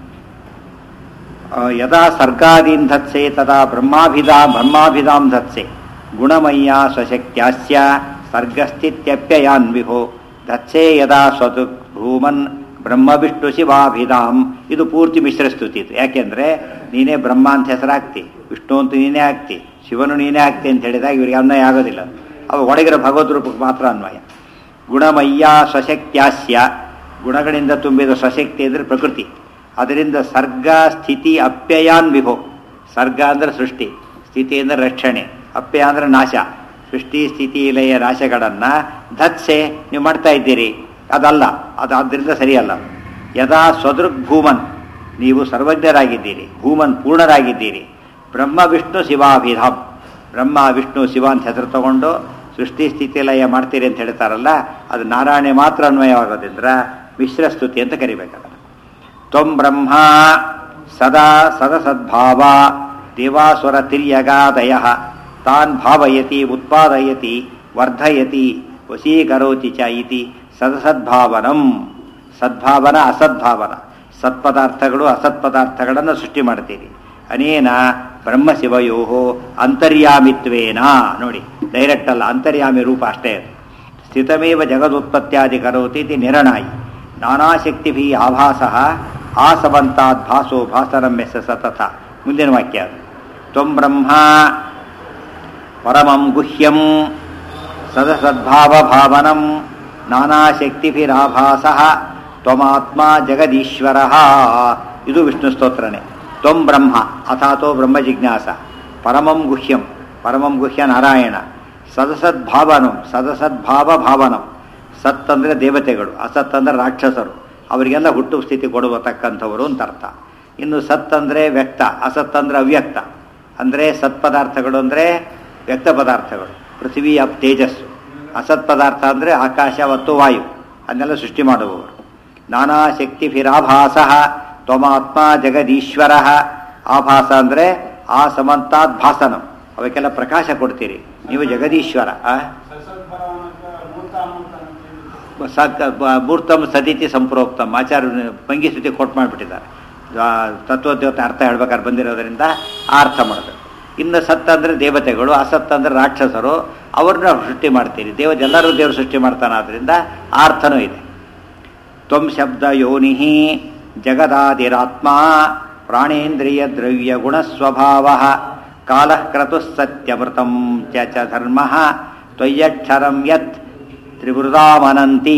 ಆ, ಯದಾ ಸರ್ಗಾದೀನ್ ಧತ್ಸೆ ತದಾ ಬ್ರಹ್ಮಾಭಿಧಾ ಬ್ರಹ್ಮಾಭಿಧಾಂ ಧತ್ಸೆ ಗುಣಮಯ್ಯ ಸ್ವಶಕ್ತ್ಯಾಸ್ಯ ಸರ್ಗಸ್ಥಿತ್ಯಪ್ಯಯಾನ್ ವಿಭೋ ಧತ್ಸೆ ಯದಾ ಸ್ವತು ಭೂಮನ್ ಬ್ರಹ್ಮ ವಿಷ್ಣು ಶಿವಾಭಿಧಾಂ ಇದು ಪೂರ್ತಿ ಮಿಶ್ರ ಸ್ತುತಿ ಇದು ಯಾಕೆಂದ್ರೆ ನೀನೇ ಬ್ರಹ್ಮ ಅಂತ ಹೆಸರಾಗ್ತಿ ವಿಷ್ಣು ಅಂತ ನೀನೇ ಆಗ್ತಿ ಶಿವನು ನೀನೇ ಆಗ್ತಿ ಅಂತ ಹೇಳಿದಾಗ ಇವರಿಗೆ ಅನ್ವಯ ಆಗೋದಿಲ್ಲ ಅವ ಒಳಗಿರೋ ಭಗವದ್ ರೂಪಕ್ಕೆ ಮಾತ್ರ ಅನ್ವಯ ಗುಣಮಯ್ಯ ಸ್ವಶಕ್ತ್ಯಾಸ್ಯ ಗುಣಗಳಿಂದ ತುಂಬಿದ ಸ್ವಶಕ್ತಿ ಅಂದರೆ ಪ್ರಕೃತಿ ಅದರಿಂದ ಸರ್ಗ ಸ್ಥಿತಿ ಅಪ್ಯಯಾನ್ ವಿಭೋ ಸರ್ಗ ಅಂದರೆ ಸೃಷ್ಟಿ ಸ್ಥಿತಿ ಅಂದರೆ ರಕ್ಷಣೆ ಅಪ್ಯಯ ಅಂದರೆ ನಾಶ ಸೃಷ್ಟಿ ಸ್ಥಿತಿ ಲಯ ನಾಶಗಳನ್ನು ಧತ್ಸೆ ನೀವು ಮಾಡ್ತಾ ಇದ್ದೀರಿ ಅದಲ್ಲ ಅದು ಆದ್ದರಿಂದ ಸರಿಯಲ್ಲ ಯದಾ ಸ್ವದೃಗ್ ಭೂಮನ್ ನೀವು ಸರ್ವಜ್ಞರಾಗಿದ್ದೀರಿ ಭೂಮನ್ ಪೂರ್ಣರಾಗಿದ್ದೀರಿ ಬ್ರಹ್ಮ ವಿಷ್ಣು ಶಿವಾಭಿಧಾಮ್ ಬ್ರಹ್ಮ ವಿಷ್ಣು ಶಿವ ಅಂತ ಹೆಸರು ತಗೊಂಡು ಸೃಷ್ಟಿ ಸ್ಥಿತಿ ಲಯ ಮಾಡ್ತೀರಿ ಅಂತ ಹೇಳ್ತಾರಲ್ಲ ಅದು ನಾರಾಯಣ ಮಾತ್ರ ಅನ್ವಯವಾಗೋದ್ರಿಂದ ಮಿಶ್ರ ಸ್ತುತಿ ಅಂತ ಕರಿಬೇಕಾಗಲ್ಲ ತ್ವಂ ಬ್ರಹ್ಮ ಸದಾ ಸದಸದ್ಭಾವ ದೇವಾಸುರ ತಿರ್ಯಗಾದಯ ತಾನ್ ಭಾವಯತಿ ಉತ್ಪಾದಯತಿ ವರ್ಧಯತಿ ವಶೀಕರೋತಿ ಚ ಇತಿ ಸದಸದ್ಭಾವನಂ ಸದ್ಭಾವನ ಅಸದ್ಭಾವನ ಸತ್ಪದಾರ್ಥಗಳು ಅಸತ್ಪದಾರ್ಥಗಳನ್ನು ಸೃಷ್ಟಿ ಮಾಡ್ತೀರಿ ಅನೇನ ಬ್ರಹ್ಮಶಿವಯೋ ಅಂತರ್ಯಾಮಿತ್ವೇನ ನೋಡಿ ಡೈರೆಕ್ಟ್ ಅಲ್ಲ ಅಂತರ್ಯಾಮಿ ರೂಪ ಅಷ್ಟೇ ಅದು ಸ್ಥಿತಮೇವ ಜಗದುತ್ಪತ್ತ್ಯಾದಿ ಕರೋತಿ ಇತಿ ನಿರ್ಣಾಯಿ ನಾನಾಶಕ್ತಿಭಿ ಆಭಾಸ ಆಸವಂತಾದ್ ಭಾಸೋ ಭಾಸರಮ್ಯಸ ಸತತ ಮುಂದಿನ ವಾಕ್ಯ ಅದು ತ್ವಂ ಬ್ರಹ್ಮ ಪರಮಂ ಗುಹ್ಯಂ ಸದಸದ್ಭಾವಭಾವನಂ ನಾನಾಶಕ್ತಿಭಿರಾಭಾಸ ತ್ವಮಾತ್ಮ ಜಗದೀಶ್ವರ ಇದು ವಿಷ್ಣು ಸ್ತೋತ್ರನೇ ತ್ವಂ ಬ್ರಹ್ಮ ಅಥಾತೋ ಬ್ರಹ್ಮ ಜಿಜ್ಞಾಸ ಪರಮಂ ಗುಹ್ಯಂ ಪರಮಂ ಗುಹ್ಯ ನಾರಾಯಣ ಸದಸದ್ಭಾವನಂ ಸದಸದ್ಭಾವ ಭಾವನಂ ಸತ್ ಅಂದರೆ ದೇವತೆಗಳು ಅಸತ್ ಅಂದರೆ ರಾಕ್ಷಸರು ಅವರಿಗೆಲ್ಲ ಹುಟ್ಟು ಸ್ಥಿತಿ ಕೊಡುವತಕ್ಕಂಥವರು ಅಂತ ಅರ್ಥ ಇನ್ನು ಸತ್ ಅಂದರೆ ವ್ಯಕ್ತ ಅಸತ್ ಅಂದರೆ ಅವ್ಯಕ್ತ ಅಂದರೆ ಸತ್ ಪದಾರ್ಥಗಳು ಅಂದರೆ ವ್ಯಕ್ತ ಪದಾರ್ಥಗಳು ಪೃಥ್ವಿ ಅಪ್ ತೇಜಸ್ಸು ಅಸತ್ ಪದಾರ್ಥ ಅಂದರೆ ಆಕಾಶ ಮತ್ತು ವಾಯು ಅದನ್ನೆಲ್ಲ ಸೃಷ್ಟಿ ಮಾಡುವವರು ನಾನಾ ಶಕ್ತಿಭಿರಾಭಾಸ ತ್ವಮಾತ್ಮ ಜಗದೀಶ್ವರ ಆಭಾಸ ಅಂದರೆ ಆ ಸಮಂತಾದ್ ಭಾಸನಂ ಅವಕ್ಕೆಲ್ಲ ಪ್ರಕಾಶ ಕೊಡ್ತೀರಿ ನೀವು ಜಗದೀಶ್ವರ ಆ? ಸತ್ ಬ- ಮೂರ್ತಂ ಸದಿತಿ ಸಂಪ್ರೋಕ್ತಂ ಆಚಾರ್ಯ ಭಂಗಿ ಸ್ಥಿತಿ ಕೊಟ್ಟು ಮಾಡಿಬಿಟ್ಟಿದ್ದಾರೆ ತತ್ವೋದ್ಯೋತ ಅರ್ಥ ಹೇಳ್ಬೇಕಾದ್ರೆ ಬಂದಿರೋದ್ರಿಂದ ಆ ಅರ್ಥ ಮಾಡಬೇಕು ಇನ್ನು ಸತ್ ಅಂದರೆ ದೇವತೆಗಳು ಅಸತ್ ಅಂದರೆ ರಾಕ್ಷಸರು ಅವ್ರನ್ನ ಸೃಷ್ಟಿ ಮಾಡ್ತೀರಿ ದೇವ ಎಲ್ಲರೂ ದೇವರು ಸೃಷ್ಟಿ ಮಾಡ್ತಾನೆ ಆದ್ದರಿಂದ ಆ ಅರ್ಥನೂ ಇದೆ ತ್ವಂ ಶಬ್ದ ಯೋನಿ ಜಗದಾದಿರಾತ್ಮ ಪ್ರಾಣೇಂದ್ರಿಯ ದ್ರವ್ಯ ಗುಣಸ್ವಭಾವ ಕಾಲಃ ಕ್ರತು ಸತ್ಯಮೃತಂ ಚ ಚ ಧರ್ಮ ತ್ವಯ್ಯಕ್ಷರಂ ಯತ್ ತ್ರಿವೃದಾಮನಂತಿ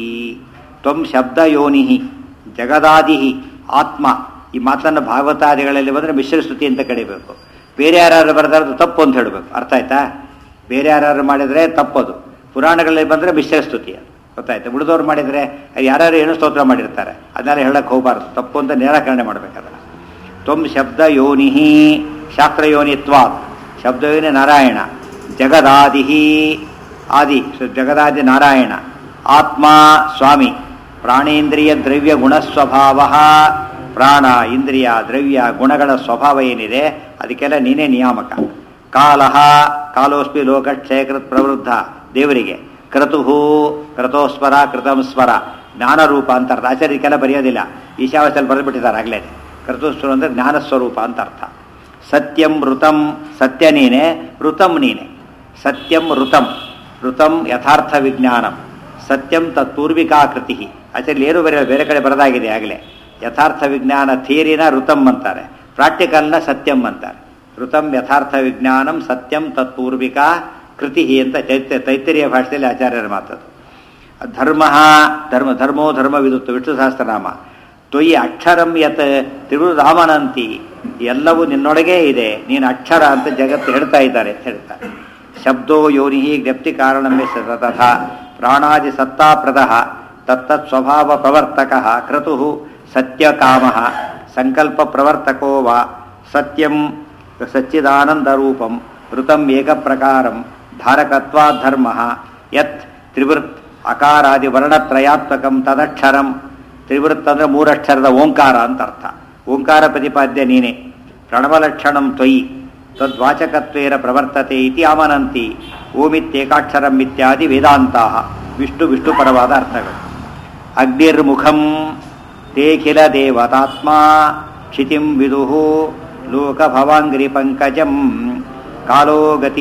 ತ್ವಂ ಶಬ್ದ ಯೋನಿ ಜಗದಾದಿ ಆತ್ಮ ಈ ಮಾತನ್ನು ಭಾಗವತಾದಿಗಳಲ್ಲಿ ಬಂದರೆ ಮಿಶ್ರ ಸ್ತುತಿ ಅಂತ ಕಡಿಬೇಕು ಬೇರೆ ಯಾರು ಬರೆದ್ರೆ ಅದು ತಪ್ಪು ಅಂತ ಹೇಳಬೇಕು ಅರ್ಥ ಆಯ್ತಾ ಬೇರೆ ಯಾರು ಮಾಡಿದರೆ ತಪ್ಪದು ಪುರಾಣಗಳಲ್ಲಿ ಬಂದರೆ ಮಿಶ್ರ ಸ್ತುತಿ ಅದು ಗೊತ್ತಾಯ್ತು ಉಳಿದವ್ರು ಮಾಡಿದರೆ ಯಾರ್ಯಾರು ಏನೋ ಸ್ತೋತ್ರ ಮಾಡಿರ್ತಾರೆ ಅದನ್ನೆಲ್ಲ ಹೇಳಕ್ಕೆ ಹೋಗಬಾರ್ದು ತಪ್ಪು ಅಂತ ನಿರಾಕರಣೆ ಮಾಡಬೇಕಾದ್ರೆ ತ್ವಂ ಶಬ್ದ ಯೋನಿ ಶಾಸ್ತ್ರ ಯೋನಿತ್ವಾತ್ ಶಬ್ದ ಯೋನಿ ನಾರಾಯಣ ಜಗದಾದಿ ಆದಿ ಸ- ಜಗದಾದಿ ನಾರಾಯಣ ಆತ್ಮ ಸ್ವಾಮಿ ಪ್ರಾಣೇಂದ್ರಿಯ ದ್ರವ್ಯ ಗುಣಸ್ವಭಾವ ಪ್ರಾಣ ಇಂದ್ರಿಯ ದ್ರವ್ಯ ಗುಣಗಳ ಸ್ವಭಾವ ಏನಿದೆ ಅದಕ್ಕೆಲ್ಲ ನೀನೇ ನಿಯಾಮಕ ಕಾಲಃ ಕಾಲೋಸ್ಮಿ ಲೋಕಕ್ಷಯಕೃತ್ ಪ್ರವೃದ್ಧ ದೇವರಿಗೆ ಕ್ರತುಹು ಕ್ರತೋಸ್ವರ ಕೃತಂಸ್ವರ ಜ್ಞಾನರೂಪ ಅಂತ ಅರ್ಥ ಆಚಾರ್ಯಕ್ಕೆಲ್ಲ ಬರೆಯೋದಿಲ್ಲ ಈಶಾವಾಸ್ಯಲ್ಲಿ ಬರೆದ್ಬಿಟ್ಟಿದ್ದಾರೆ ಆಗಲೇ ಕ್ರತುಸ್ವರ ಅಂದರೆ ಜ್ಞಾನಸ್ವರೂಪ ಅಂತ ಅರ್ಥ ಸತ್ಯಂ ಋತಂ ಸತ್ಯ ನೀನೆ ಋತಂ ನೀನೆ ಸತ್ಯಂ ಋತಂ ಋತಂ ಯಥಾರ್ಥ ವಿಜ್ಞಾನಂ ಸತ್ಯಂ ತತ್ಪೂರ್ವಿಕಾ ಕೃತಿ ಆಚಾರ್ಯ ಏನು ಬೇರೆ ಬೇರೆ ಕಡೆ ಬರೆದಾಗಿದೆ ಆಗಲೇ ಯಥಾರ್ಥ ವಿಜ್ಞಾನ ಥಿಯರಿನ ಋತಂ ಅಂತಾರೆ ಪ್ರಾಕ್ಟಿಕಲ್ನ ಸತ್ಯಂ ಅಂತಾರೆ ಋತಂ ಯಥಾರ್ಥ ವಿಜ್ಞಾನಂ ಸತ್ಯಂ ತತ್ಪೂರ್ವಿಕಾ ಕೃತಿ ಅಂತ ಚೈತ್ಯ ತೈತರಿಯ ಭಾಷೆಯಲ್ಲಿ ಆಚಾರ್ಯರ ಮಾತದು ಧರ್ಮ ಧರ್ಮ ಧರ್ಮೋ ಧರ್ಮವಿದುತ್ತು ವಿಷ್ಣು ಸಹಸ್ರನಾಮ ತ್ವಯಿ ಅಕ್ಷರಂ ಯತ್ ತಿರುರಾಮನಂತಿ ಎಲ್ಲವೂ ನಿನ್ನೊಳಗೇ ಇದೆ ನೀನು ಅಕ್ಷರ ಅಂತ ಜಗತ್ತು ಹೇಳ್ತಾ ಇದ್ದಾರೆ ಅಂತ ಹೇಳ್ತಾರೆ ಶಬ್ದೋ ಯೋನಿ ಜ್ಞಪ್ತಿ ಕಾರಣಮೇ ತಥಾ ಪ್ರಾಣಾದಿ ಸತ್ತಾಪ್ರದ ತತ್ತತ್ ಸ್ವಭಾವ ಪ್ರವರ್ತಕ ಕ್ರತು ಸತ್ಯಕಾಮ ಸಂಕಲ್ಪ ಪ್ರವರ್ತಕೋ ವಾ ಸತ್ಯಂ ಸಚ್ಚಿದಾನಂದರೂಪಂ ಋತಂ ಏಕಪ್ರಕಾರಂ ಧಾರಕತ್ವಾಧರ್ಮ ಯತ್ ತ್ರಿವೃತ್ ಅಕಾರಾದಿ ವರ್ಣತ್ರಯಾತ್ಮಕಂ ತದಕ್ಷರಂ ತ್ರಿವೃತ್ ಅಂದರೆ ಮೂರಕ್ಷರದ ಓಂಕಾರ ಅಂತ ಅರ್ಥ ಓಂಕಾರ ಪ್ರತಿಪಾದ್ಯ ನೀನೆ ಪ್ರಣವಲಕ್ಷಣಂ ತ್ವಯಿ ತದ್ವಾಚಕತ್ವೇನ ಪ್ರವರ್ತತೆ ಇತಿ ಆಮನಂತಿ ಓಮಿತ್ಯೇಕಾಕ್ಷರಂ ಇತ್ಯಾದಿ ವೇದಾಂತಾ ವಿಷ್ಣು ವಿಷ್ಣುಪರವಾದ ಅರ್ಥಗಳು ಅಗ್ನಿರ್ಮುಖಂ ತೇಖಿಲ ದೇವತಾತ್ಮ ಕ್ಷಿತಿಂ ವಿದುಹು ಲೋಕಭವಾಂಗ್ರಿ ಪಂಕಜಂ ಕಾಲೋ ಗತಿ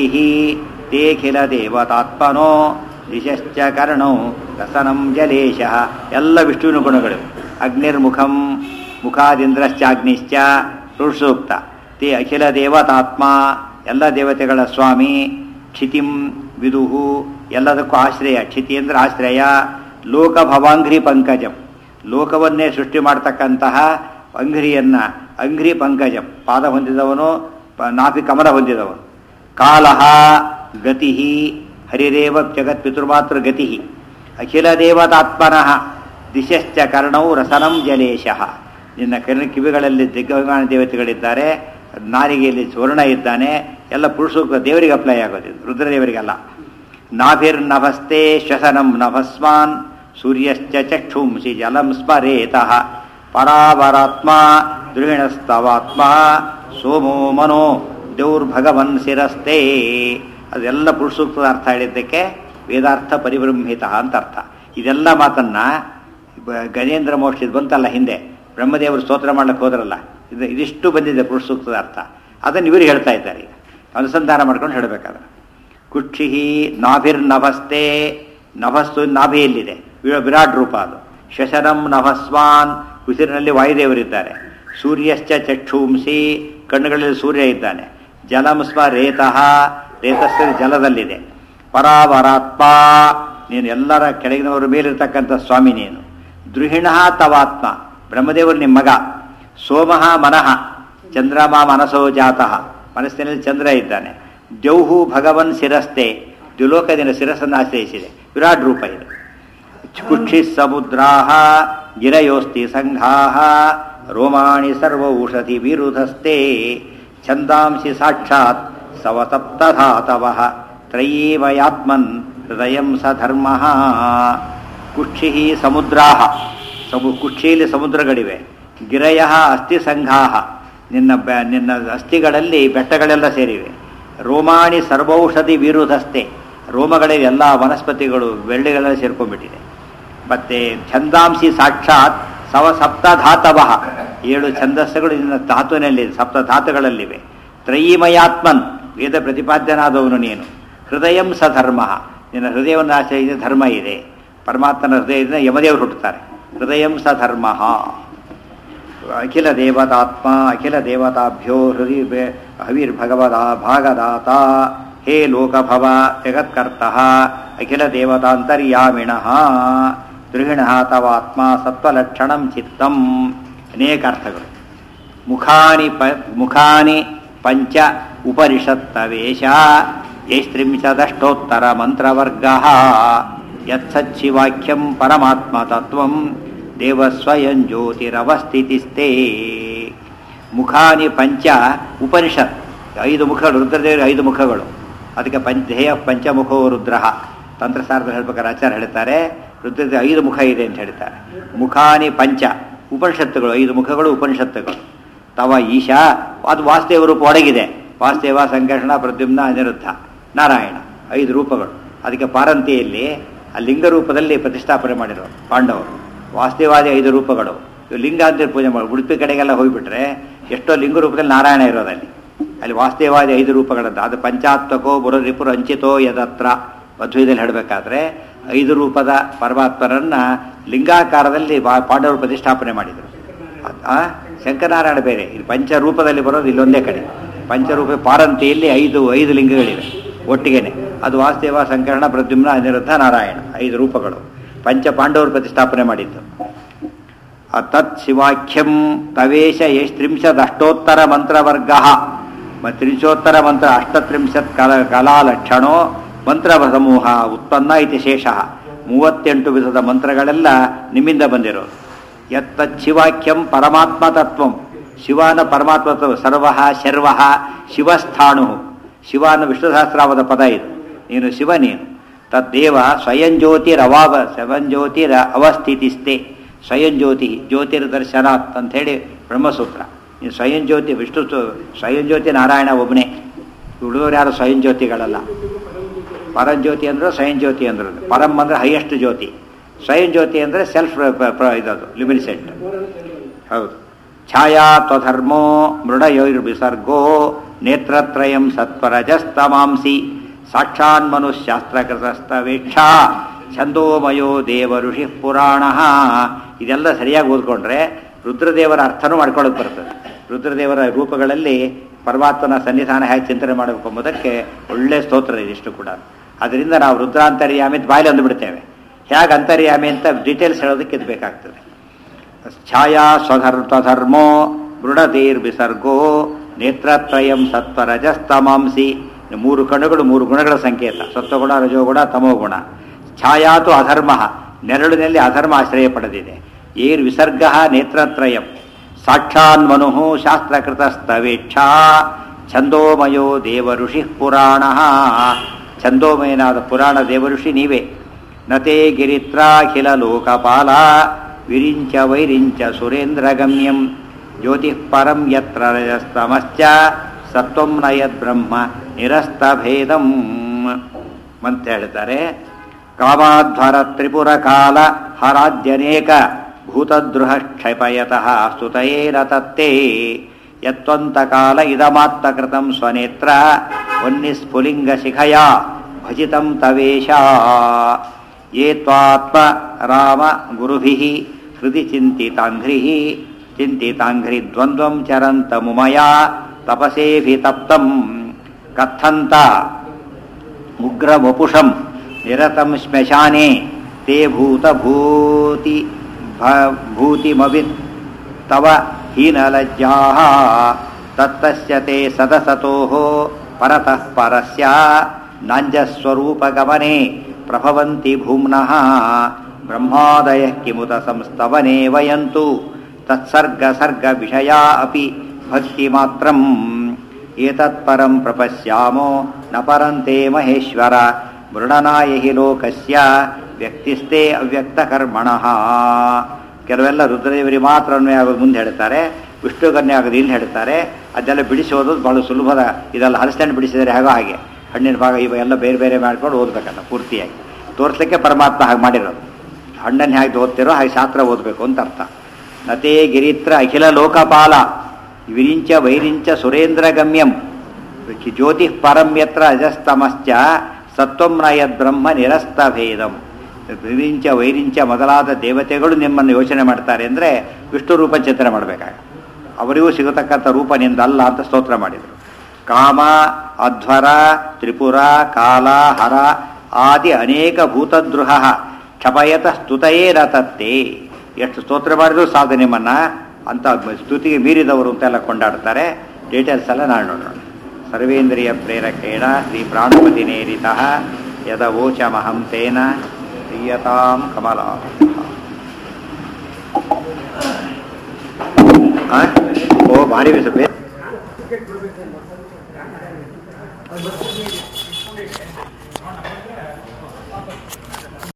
ತೇಖಿಲ ದೇವತಾತ್ಮನೋ ದಿಶಶ್ಚ ಕರ್ಣೋ ರಸನಂ ಜಲೇಶ ಎಲ್ಲ ವಿಷ್ಣುವಿನ ಗುಣಗಳು ಅಗ್ನಿರ್ಮುಖಂ ಮುಖಾದಿಂದ್ರಶ್ಚಾಗ್ನಿಶ್ಚ ಋಷೂಕ್ತ ತೇ ಅಖಿಲ ದೇವತಾತ್ಮ ಎಲ್ಲ ದೇವತೆಗಳ ಸ್ವಾಮಿ ಕ್ಷಿತಿಂ ವಿದುಹು ಎಲ್ಲದಕ್ಕೂ ಆಶ್ರಯ ಕ್ಷಿತಿ ಅಂದ್ರೆ ಆಶ್ರಯ ಲೋಕಭವಾಂಘ್ರಿ ಪಂಕಜಂ ಲೋಕವನ್ನೇ ಸೃಷ್ಟಿ ಮಾಡ್ತಕ್ಕಂತಹ ಅಂಘ್ರಿಯನ್ನ ಅಂಘ್ರಿ ಪಂಕಜಂ ಪಾದ ಹೊಂದಿದವನು ಪ- ನಾಭಿ ಕಮಲ ಹೊಂದಿದವನು ಕಾಲಃ ಗತಿ ಹರಿರೇವ ಜಗತ್ ಪಿತೃಮಾತೃ ಗತಿ ಅಖಿಲ ದೇವತಾತ್ಮನಃ ದಿಶಶ್ಚ ಕರ್ಣವು ರಸನಂ ಜಲೇಶಃ ನಿನ್ನ ಕರ್ಣ ಕಿವಿಗಳಲ್ಲಿ ದಿಗ್ಗಮಾನ ದೇವತೆಗಳಿದ್ದಾರೆ ನಾರಿಗೆಯಲ್ಲಿ ಸ್ವರ್ಣ ಇದ್ದಾನೆ ಎಲ್ಲ ಪುರುಷ ದೇವರಿಗೆ ಅಪ್ಲೈ ಆಗೋದು ರುದ್ರದೇವರಿಗಲ್ಲ ನಾಭಿರ್ನಭಸ್ತೆ ಶ್ವಸನಂ ನಭಸ್ಮಾನ್ ಸೂರ್ಯಶ್ಚ ಚಕ್ಷುಂಸಿ ಜಲಂ ಸ್ಮರೇತಃ ಪರಾವರಾತ್ಮ ದೃಢಸ್ತವಾತ್ಮ ಸೋಮೋ ಮನೋ ದೇವ್ರ್ಭಗವನ್ ಶಿರಸ್ತೆ ಅದೆಲ್ಲ ಪುರುಷಸೂಕ್ತದ ಅರ್ಥ ಹೇಳಿದ್ದಕ್ಕೆ ವೇದಾರ್ಥ ಪರಿಬ್ರಹ್ಮಿತ ಅಂತ ಅರ್ಥ ಇದೆಲ್ಲ ಮಾತನ್ನ ಬ- ಗಜೇಂದ್ರ ಮೋಕ್ಷ ಇದು ಬಂತಲ್ಲ ಹಿಂದೆ ಬ್ರಹ್ಮದೇವರು ಸ್ತೋತ್ರ ಮಾಡ್ಲಿಕ್ಕೆ ಹೋದ್ರಲ್ಲ ಇದು ಇದಿಷ್ಟು ಬಂದಿದೆ ಪುರುಷ ಸೂಕ್ತದ ಅರ್ಥ ಅದನ್ನು ಇವರು ಹೇಳ್ತಾ ಇದ್ದಾರೆ ಈಗ ಅನುಸಂಧಾನ ಮಾಡ್ಕೊಂಡು ಹೇಳಬೇಕಾದ್ರೆ ಕುಕ್ಷಿಹಿ ನಾಭಿರ್ನಭಸ್ತೆ ನಭಸ್ಸು ನಾಭಿಯಲ್ಲಿದೆ ವಿ- ವಿರಾಟ್ ರೂಪ ಅದು ಶಶನಂ ನಭಸ್ವಾನ್ ಉಸಿರಿನಲ್ಲಿ ವಾಯುದೇವರಿದ್ದಾರೆ ಸೂರ್ಯಶ್ಚ ಚಕ್ಷುಂಸಿ ಕಣ್ಣುಗಳಲ್ಲಿ ಸೂರ್ಯ ಇದ್ದಾನೆ ಜಲಂ ಸ್ವ ರೇತಃ ರೇತಸ್ಸ ಜಲದಲ್ಲಿದೆ ಪರಾವರಾತ್ಮ ನೀನು ಎಲ್ಲರ ಕೆಳಗಿನವರ ಮೇಲಿರ್ತಕ್ಕಂಥ ಸ್ವಾಮಿ ನೀನು ದ್ರುಹಿಣ ತವಾತ್ಮ ಬ್ರಹ್ಮದೇವರು ನಿಮ್ಮ ಮಗ ಸೋಮಃ ಮನಃ ಚಂದ್ರಮ ಮನಸೋ ಜಾತಃ ಮನಸ್ಸಿನಲ್ಲಿ ಚಂದ್ರ ಇದ್ದಾನೆ ದ್ಯೌಹು ಭಗವನ್ ಶಿರಸ್ತೆ ದ್ಯುಲೋಕದಿನ ಶಿರಸ್ಸನ್ನು ಆಶ್ರಯಿಸಿದೆ ವಿರಾಟ್ ರೂಪ ಇದೆ ಕುಕ್ಷಿ ಸಮುದ್ರಾ ಗಿರಯೋಸ್ತಿ ಸಂಘಾ ರೋಮಾಣಿ ಸರ್ವ ಔಷಧಿ ವಿರುಧಸ್ತೆ ಛಂದಾಂಸಿ ಸಾಕ್ಷಾತ್ ಸವಸಪ್ತಧಾತವ ತ್ರಯೀಮಯಾತ್ಮನ್ ಹೃದಯಂ ಸ ಧರ್ಮ ಕುಕ್ಷಿ ಸಮುದ್ರಾ ಸಮು ಕುಕ್ಷಿಯಲ್ಲಿ ಸಮುದ್ರಗಳಿವೆ ಗಿರಯ ಅಸ್ಥಿ ಸಂಘಾ ನಿನ್ನ ಬೆ- ನಿನ್ನ ಅಸ್ಥಿಗಳಲ್ಲಿ ಬೆಟ್ಟಗಳೆಲ್ಲ ಸೇರಿವೆ ರೋಮಾಣಿ ಸರ್ವೌಷಧಿ ವಿರುಧಸ್ತೆ ರೋಮಗಳಲ್ಲಿ ಎಲ್ಲ ವನಸ್ಪತಿಗಳು ಬೆಳ್ಳಿಗಳೆಲ್ಲ ಸೇರ್ಕೊಂಡ್ಬಿಟ್ಟಿದೆ ಮತ್ತೆ ಛಂದಾಂಸಿ ಸಾಕ್ಷಾತ್ ಸವ ಸಪ್ತಧಾತವ ಏಳು ಛಂದಸ್ಸುಗಳು ನಿನ್ನ ಧಾತುವಿನಲ್ಲಿ ಸಪ್ತ ಧಾತುಗಳಲ್ಲಿವೆ ತ್ರಯೀಮಯಾತ್ಮನ್ ವೇದ ಪ್ರತಿಪಾದ್ಯನಾದವನು ನೀನು ಹೃದಯಂ ಸ ಧರ್ಮ ನಿನ್ನ ಹೃದಯವನ್ನು ಆಶ್ರಯಿಸಿದ ಧರ್ಮ ಇದೆ ಪರಮಾತ್ಮನ ಹೃದಯದಿಂದ ಯಮದೇವರು ಹುಟ್ಟುತ್ತಾರೆ ಹೃದಯಂ ಸ ಧರ್ಮ ಅಖಿಲ ದೇವತಾತ್ಮ ಅಖಿಲ ದೇವತಾಭ್ಯೋ ಹೃದಯ ಬೆ- ಹವಿರ್ಭಗವದ ಭಾಗದಾತ ಹೇ ಲೋಕಭವ ಜಗತ್ಕರ್ತ ಅಖಿಲ ದೇವತಾಂತರ್ಯಾಮಿಣ ದೃಹಿಣ ತವಾತ್ಮ ಸತ್ವಲಕ್ಷಣಂ ಚಿತ್ತಂ ಅನೇಕ ಅರ್ಥಗಳು ಮುಖಾನಿ ಪ ಮುಖಾನಿ ಪಂಚ ಉಪನಿಷತ್ತವೇಶ ಯೈಸ್ತ್ರಿಂಶದಷ್ಟೋತ್ತರ ಮಂತ್ರವರ್ಗ ಯತ್ಸಚ್ಚಿವಾಕ್ಯಂ ಪರಮಾತ್ಮ ತತ್ವಂ ದೇವಸ್ವಯಂ ಜ್ಯೋತಿರವಸ್ಥಿತಿಸ್ತೆ ಮುಖಾನಿ ಪಂಚ ಉಪನಿಷತ್ ಐದು ಮುಖಗಳು ರುದ್ರದೇವರಿಗೆ ಐದು ಮುಖಗಳು ಅದಕ್ಕೆ ಪಂಚ ಧ್ಯೇಯ ಪಂಚಮುಖೋ ರುದ್ರ ತಂತ್ರಸಾರದ ಹೇಳ್ಬೇಕಾದ್ರೆ ಆಚಾರ್ಯ ಹೇಳ್ತಾರೆ ರುದ್ರದ ಐದು ಮುಖ ಇದೆ ಅಂತ ಹೇಳ್ತಾರೆ ಮುಖಾನಿ ಪಂಚ ಉಪನಿಷತ್ತುಗಳು ಐದು ಮುಖಗಳು ಉಪನಿಷತ್ತುಗಳು ತವ ಈಶಾ ಅದು ವಾಸುದೇವ ರೂಪ ಒಳಗಿದೆ ವಾಸುದೇವ ಸಂಕರ್ಷಣ ಪ್ರದ್ಯುಮ್ನ ಅನಿರುದ್ಧ ನಾರಾಯಣ ಐದು ರೂಪಗಳು ಅದಕ್ಕೆ ಪಾರಂತಿಯಲ್ಲಿ ಆ ಲಿಂಗ ರೂಪದಲ್ಲಿ ಪ್ರತಿಷ್ಠಾಪನೆ ಮಾಡಿರೋರು ಪಾಂಡವರು ವಾಸುದೇವಾದಿ ಐದು ರೂಪಗಳು ಇವು ಲಿಂಗ ಅಂತ ಪೂಜೆ ಮಾಡಿ ಉಡುಪಿ ಕಡೆಗೆಲ್ಲ ಹೋಗ್ಬಿಟ್ರೆ ಎಷ್ಟೋ ಲಿಂಗ ರೂಪದಲ್ಲಿ ನಾರಾಯಣ ಇರೋದಲ್ಲಿ ಅಲ್ಲಿ ವಾಸುದೇವಾದಿ ಐದು ರೂಪಗಳದ್ದು ಅದು ಪಂಚಾತ್ಮಕೋ ಬುರರಿಪುರ ಅಂಚಿತೋ ಯದತ್ರ ಮಧ್ವದಲ್ಲಿ ಹೇಳಬೇಕಾದ್ರೆ ಐದು ರೂಪದ ಪರಮಾತ್ಮರನ್ನ ಲಿಂಗಾಕಾರದಲ್ಲಿ ಬಾ- ಪಾಂಡವರು ಪ್ರತಿಷ್ಠಾಪನೆ ಮಾಡಿದರು ಆ ಶಂಕರನಾರಾಯಣ ಬೇರೆ ಇಲ್ಲಿ ಪಂಚರೂಪದಲ್ಲಿ ಬರೋದು ಇಲ್ಲೊಂದೇ ಕಡೆ ಪಂಚರೂಪ ಪಾರಂತಿಯಲ್ಲಿ ಐದು ಐದು ಲಿಂಗಗಳಿವೆ ಒಟ್ಟಿಗೆನೆ ಅದು ವಾಸುದೇವ ಸಂಕರಣ ಪ್ರದ್ಯುಮ್ನ ಅನಿರುದ್ಧ ನಾರಾಯಣ ಐದು ರೂಪಗಳು ಪಂಚ ಪಾಂಡವರು ಪ್ರತಿಷ್ಠಾಪನೆ ಮಾಡಿದ್ದು ಆ ತತ್ ಶಿವಾಖ್ಯಂ ತವೇಶ ಎಷ್ಟ್ರಿಂಶದಷ್ಟೋತ್ತರ ಮಂತ್ರವರ್ಗ ತ್ರಿಂಶೋತ್ತರ ಮಂತ್ರ ಅಷ್ಟತ್ರಿಂಶತ್ ಕಲ ಕಲಾಲಕ್ಷಣೋ ಮಂತ್ರ ಸಮೂಹ ಉತ್ಪನ್ನ ಇತಿ ಶೇಷ ಮೂವತ್ತೆಂಟು ವಿಧದ ಮಂತ್ರಗಳೆಲ್ಲ ನಿಮ್ಮಿಂದ ಬಂದಿರೋದು ಯತ್ತತ್ ಶಿವಾಖ್ಯಂ ಪರಮಾತ್ಮ ತತ್ವಂ ಶಿವನ ಪರಮಾತ್ಮ ತತ್ವ ಸರ್ವ ಶರ್ವ ಶಿವಸ್ಥಾಣು ಶಿವನ ವಿಷ್ಣು ಸಹಸ್ರಾವದ ಪದ ಇದು ನೀನು ಶಿವ ನೀನು ತದ್ದೇವ ಸ್ವಯಂ ಜ್ಯೋತಿರವಾವ ಸ್ವಯಂ ಜ್ಯೋತಿರ ಅವಸ್ಥಿತಿಸ್ತೆ ಸ್ವಯಂ ಜ್ಯೋತಿ ಜ್ಯೋತಿರ್ದರ್ಶನಾತ್ ಅಂಥೇಳಿ ಬ್ರಹ್ಮಸೂತ್ರ ನೀನು ಸ್ವಯಂ ಜ್ಯೋತಿ ವಿಷ್ಣು ಸು- ಸ್ವಯಂ ಜ್ಯೋತಿ ನಾರಾಯಣ ಒಬ್ಬನೇ ಉಳಿದವರು ಯಾರು ಸ್ವಯಂ ಜ್ಯೋತಿಗಳಲ್ಲ ಪರಂಜ್ಯೋತಿ ಅಂದ್ರೆ ಸ್ವಯಂ ಜ್ಯೋತಿ ಅಂದ್ರೆ ಪರಂ ಅಂದ್ರೆ ಹೈಯೆಸ್ಟ್ ಜ್ಯೋತಿ ಸ್ವಯಂ ಜ್ಯೋತಿ ಅಂದರೆ ಸೆಲ್ಫ್ ಇದದು ಲಿಮಿನಿಸೆಂಟ್ ಹೌದು ಛಾಯಾ ತ್ವಧರ್ಮೋ ಮೃಡಯೋರ್ವಿಸರ್ಗೋ ನೇತ್ರತ್ರಯಂ ಸತ್ವರಜಸ್ತಮಾಂಸಿ ಸಾಕ್ಷಾನ್ ಮನುಶಾಸ್ತ್ರಕೃತಸ್ತವೇಕ್ಷಾ ಛಂದೋಮಯೋ ದೇವ ಋಷಿ ಪುರಾಣ ಇದೆಲ್ಲ ಸರಿಯಾಗಿ ಓದ್ಕೊಂಡ್ರೆ ರುದ್ರದೇವರ ಅರ್ಥನೂ ಮಾಡ್ಕೊಳ್ಳೋಕೆ ಬರ್ತದೆ ರುದ್ರದೇವರ ರೂಪಗಳಲ್ಲಿ ಪರಮಾತ್ಮನ ಸನ್ನಿಧಾನ ಹೇಗೆ ಚಿಂತನೆ ಮಾಡಬೇಕು ಎಂಬುದಕ್ಕೆ ಒಳ್ಳೆ ಸ್ತೋತ್ರ ಇದೆ ಇಷ್ಟು ಕೂಡ ಅದರಿಂದ ನಾವು ರುದ್ರಾಂತರ್ಯಾಮಿ ಅಂತ ಬಾಯಲ್ಲಿ ಅಂದುಬಿಡ್ತೇವೆ ಹೇಗೆ ಅಂತರ್ಯಾಮಿ ಅಂತ ಡೀಟೇಲ್ಸ್ ಹೇಳೋದಕ್ಕೆ ಇದು ಬೇಕಾಗ್ತದೆ ಛಾಯಾ ಸ್ವಧರ್ ಸ್ವಧರ್ಮೋ ಮೃಡತೀರ್ವಿಸರ್ಗೋ ನೇತ್ರತ್ರಯಂ ಸತ್ವರಜಸ್ತಮಾಂಸಿ ಮೂರು ಕಣ್ಣುಗಳು ಮೂರು ಗುಣಗಳ ಸಂಕೇತ ಸತ್ವಗುಣ ರಜೋಗುಣ ತಮೋಗುಣ ಛಾಯಾತು ಅಧರ್ಮ ನೆರಳಿನಲ್ಲಿ ಅಧರ್ಮ ಆಶ್ರಯ ಪಡೆದಿದೆ ಏರ್ ವಿಸರ್ಗ ನೇತ್ರತ್ರಯಂ ಸಾಕ್ಷಾನ್ಮನು ಶಾಸ್ತ್ರಕೃತಸ್ತವೇಕ್ಷಾ ಛಂದೋಮಯೋ ದೇವ ಋಷಿ ಪುರಾಣ ಛಂದೋಮಯನಾದ ಪುರಾಣ ದೇವಋಷಿ ನೀವೇ ನತೆ ಗಿರಿತ್ರಾಖಿಲ ಲೋಕಪಾಲ ವಿರಿಂಚ ವೈರಿಂಚ ಸುರೇಂದ್ರಗಮ್ಯಂ ಜ್ಯೋತಿ ಪರಂ ಯತ್ರ ರಜಸ್ತಮಶ್ಚ ಸತ್ವಂ ನಯದ್ ಬ್ರಹ್ಮ ನಿರಸ್ತಭೇದಂ ಅಂತ ಹೇಳ್ತಾರೆ ಕಾಮಾಧ್ವರ ತ್ರಿಪುರ ಕಾಲ ಹರಾದ್ಯನೇಕ ಭೂತದ್ರುಹ ಕ್ಷಪಯತಃ ಸ್ತುತಯೇನ ತತ್ತೇ ಯತ್ವಂತಕಾಲ ಇದಮಾತ್ತಕೃತಂ ಸ್ವನೇತ್ರ ವನ್ನಿಸ್ಫುಲಿಂಗ ಶಿಖಯ ಭಜಿತಂ ತವೇಶ ಯೇ ತ್ವಾತ್ಮ ರಾಮ ಗುರುಭಿಃ ಹೃದಯ ಚಿಂತಿತಾಂಘ್ರಿಃ ಚಿಂತಿತಾಂಘ್ರಿ ದ್ವಂದ್ವಂ ಚರಂತ ಮುಮಯಾ ತಪಸೇಭಿತಪ್ತಂ ಕಥಂತ ಉಗ್ರವಪುಷಂ ನಿರತಂ ಶ್ಮಶಾನೆ ತೇ ಭೂತಭೂತಿ ಭ- ಭೂತಿಮವಿತ್ ತವ ಹೀನಲಜ್ಜಾಃ ತತ್ತಸ್ಯ ತೇ ಸದಸತೋಃ ಪರತಃ ಪರಸ್ಯ ನಾಂಜಸ್ವರೂಪಗಮನೆ ಪ್ರಭವಂತಿ ಭೂಮ್ನಃ ಬ್ರಹ್ಮಾದಯಃ ಕಿಮುತ ಸಂಸ್ತವನೆ ವಯಂತು ತತ್ಸರ್ಗ ಸರ್ಗ ವಿಷಯಾ ಅಪಿ ಭಕ್ತಿಮಾತ್ರಂ ಏತತ್ಪರಂ ಪ್ರಪಶ್ಯಾಮೋ ನ ಪರಂತೆ ಮಹೇಶ್ವರ ಮೃಡನಾಯ ಹಿ ಲೋಕಸ್ಯ ವ್ಯಕ್ತಿಸ್ಥೇ ಅವ್ಯಕ್ತಕರ್ಮಣಃ ಕೆಲವೆಲ್ಲ ರುದ್ರದೇವರಿಗೆ ಮಾತ್ರ ಅನ್ವಯ ಆಗೋದು ಮುಂದೆ ಹೇಳ್ತಾರೆ ವಿಷ್ಣು ಕನ್ಯೆ ಆಗೋದು ಇಲ್ಲಿ ಹೇಳ್ತಾರೆ ಅದೆಲ್ಲ ಬಿಡಿಸಿ ಓದೋದು ಬಹಳ ಸುಲಭದ ಇದೆಲ್ಲ ಹಲಸನ್ನು ಬಿಡಿಸಿದರೆ ಹೇಗೋ ಹಾಗೆ ಹಣ್ಣಿನ ಭಾಗ ಇವ ಎಲ್ಲ ಬೇರೆ ಬೇರೆ ಮಾಡ್ಕೊಂಡು ಓದ್ಬೇಕಲ್ಲ ಪೂರ್ತಿಯಾಗಿ ತೋರಿಸ್ಲಿಕ್ಕೆ ಪರಮಾತ್ಮ ಹಾಗೆ ಮಾಡಿರೋದು ಹಣ್ಣನ್ನು ಹೇಗೆ ಓದ್ತಿರೋ ಹಾಗೆ ಶಾಸ್ತ್ರ ಓದಬೇಕು ಅಂತ ಅರ್ಥ ನತೇ ಗಿರಿತ್ರ ಅಖಿಲ ಲೋಕಪಾಲ ವಿರಿಂಚ ವೈರಿಂಚ ಸುರೇಂದ್ರ ಗಮ್ಯಂ ಜ್ಯೋತಿ ಪರಂ ಯತ್ರ ಅಜಸ್ತಮಶ್ಚ ಸತ್ವಂ ನ ಯದ್ಬ್ರಹ್ಮ ನಿರಸ್ತ ಭೇದಂ ವಿರಿಂಚ ವೈರಿಂಚ ಮೊದಲಾದ ದೇವತೆಗಳು ನಿಮ್ಮನ್ನು ಯೋಚನೆ ಮಾಡ್ತಾರೆ ಅಂದರೆ ವಿಷ್ಣು ರೂಪ ಚಿಂತನೆ ಮಾಡಬೇಕಾಗ ಅವರಿಗೂ ಸಿಗತಕ್ಕಂಥ ರೂಪ ನಿಂದಲ್ಲ ಅಂತ ಸ್ತೋತ್ರ ಮಾಡಿದರು ಕಾಮ ಅಧ್ವರ ತ್ರಿಪುರ ಕಾಲ ಹರ ಆದಿ ಅನೇಕ ಭೂತದ್ರುಹ ಕ್ಷಪಯತ ಸ್ತುತಯೇ ರತತ್ತೆ ಎಷ್ಟು ಸ್ತೋತ್ರ ಮಾಡಿದ್ರು ಸಾಧು ನಿಮ್ಮನ್ನ ಅಂತ ಸ್ತುತಿಗೆ ಮೀರಿದವರು ಅಂತೆಲ್ಲ ಕೊಂಡಾಡ್ತಾರೆ ಡೀಟೇಲ್ಸ್ ಎಲ್ಲ ನಾನು ನೋಡೋಣ ಸರ್ವೇಂದ್ರಿಯ ಪ್ರೇರಕೇಣ ಶ್ರೀ ಪ್ರಾಣಪತಿ ನೇರಿತ ಯದವೋಚಮಹಂ ತೇನ ಪ್ರಿಯತಾಂ ಕಮಲ ಓ ಭಾರಿ ಬಿಸ ಟಿಕೆಟ್ ಕೊಡ್ಬೇಕು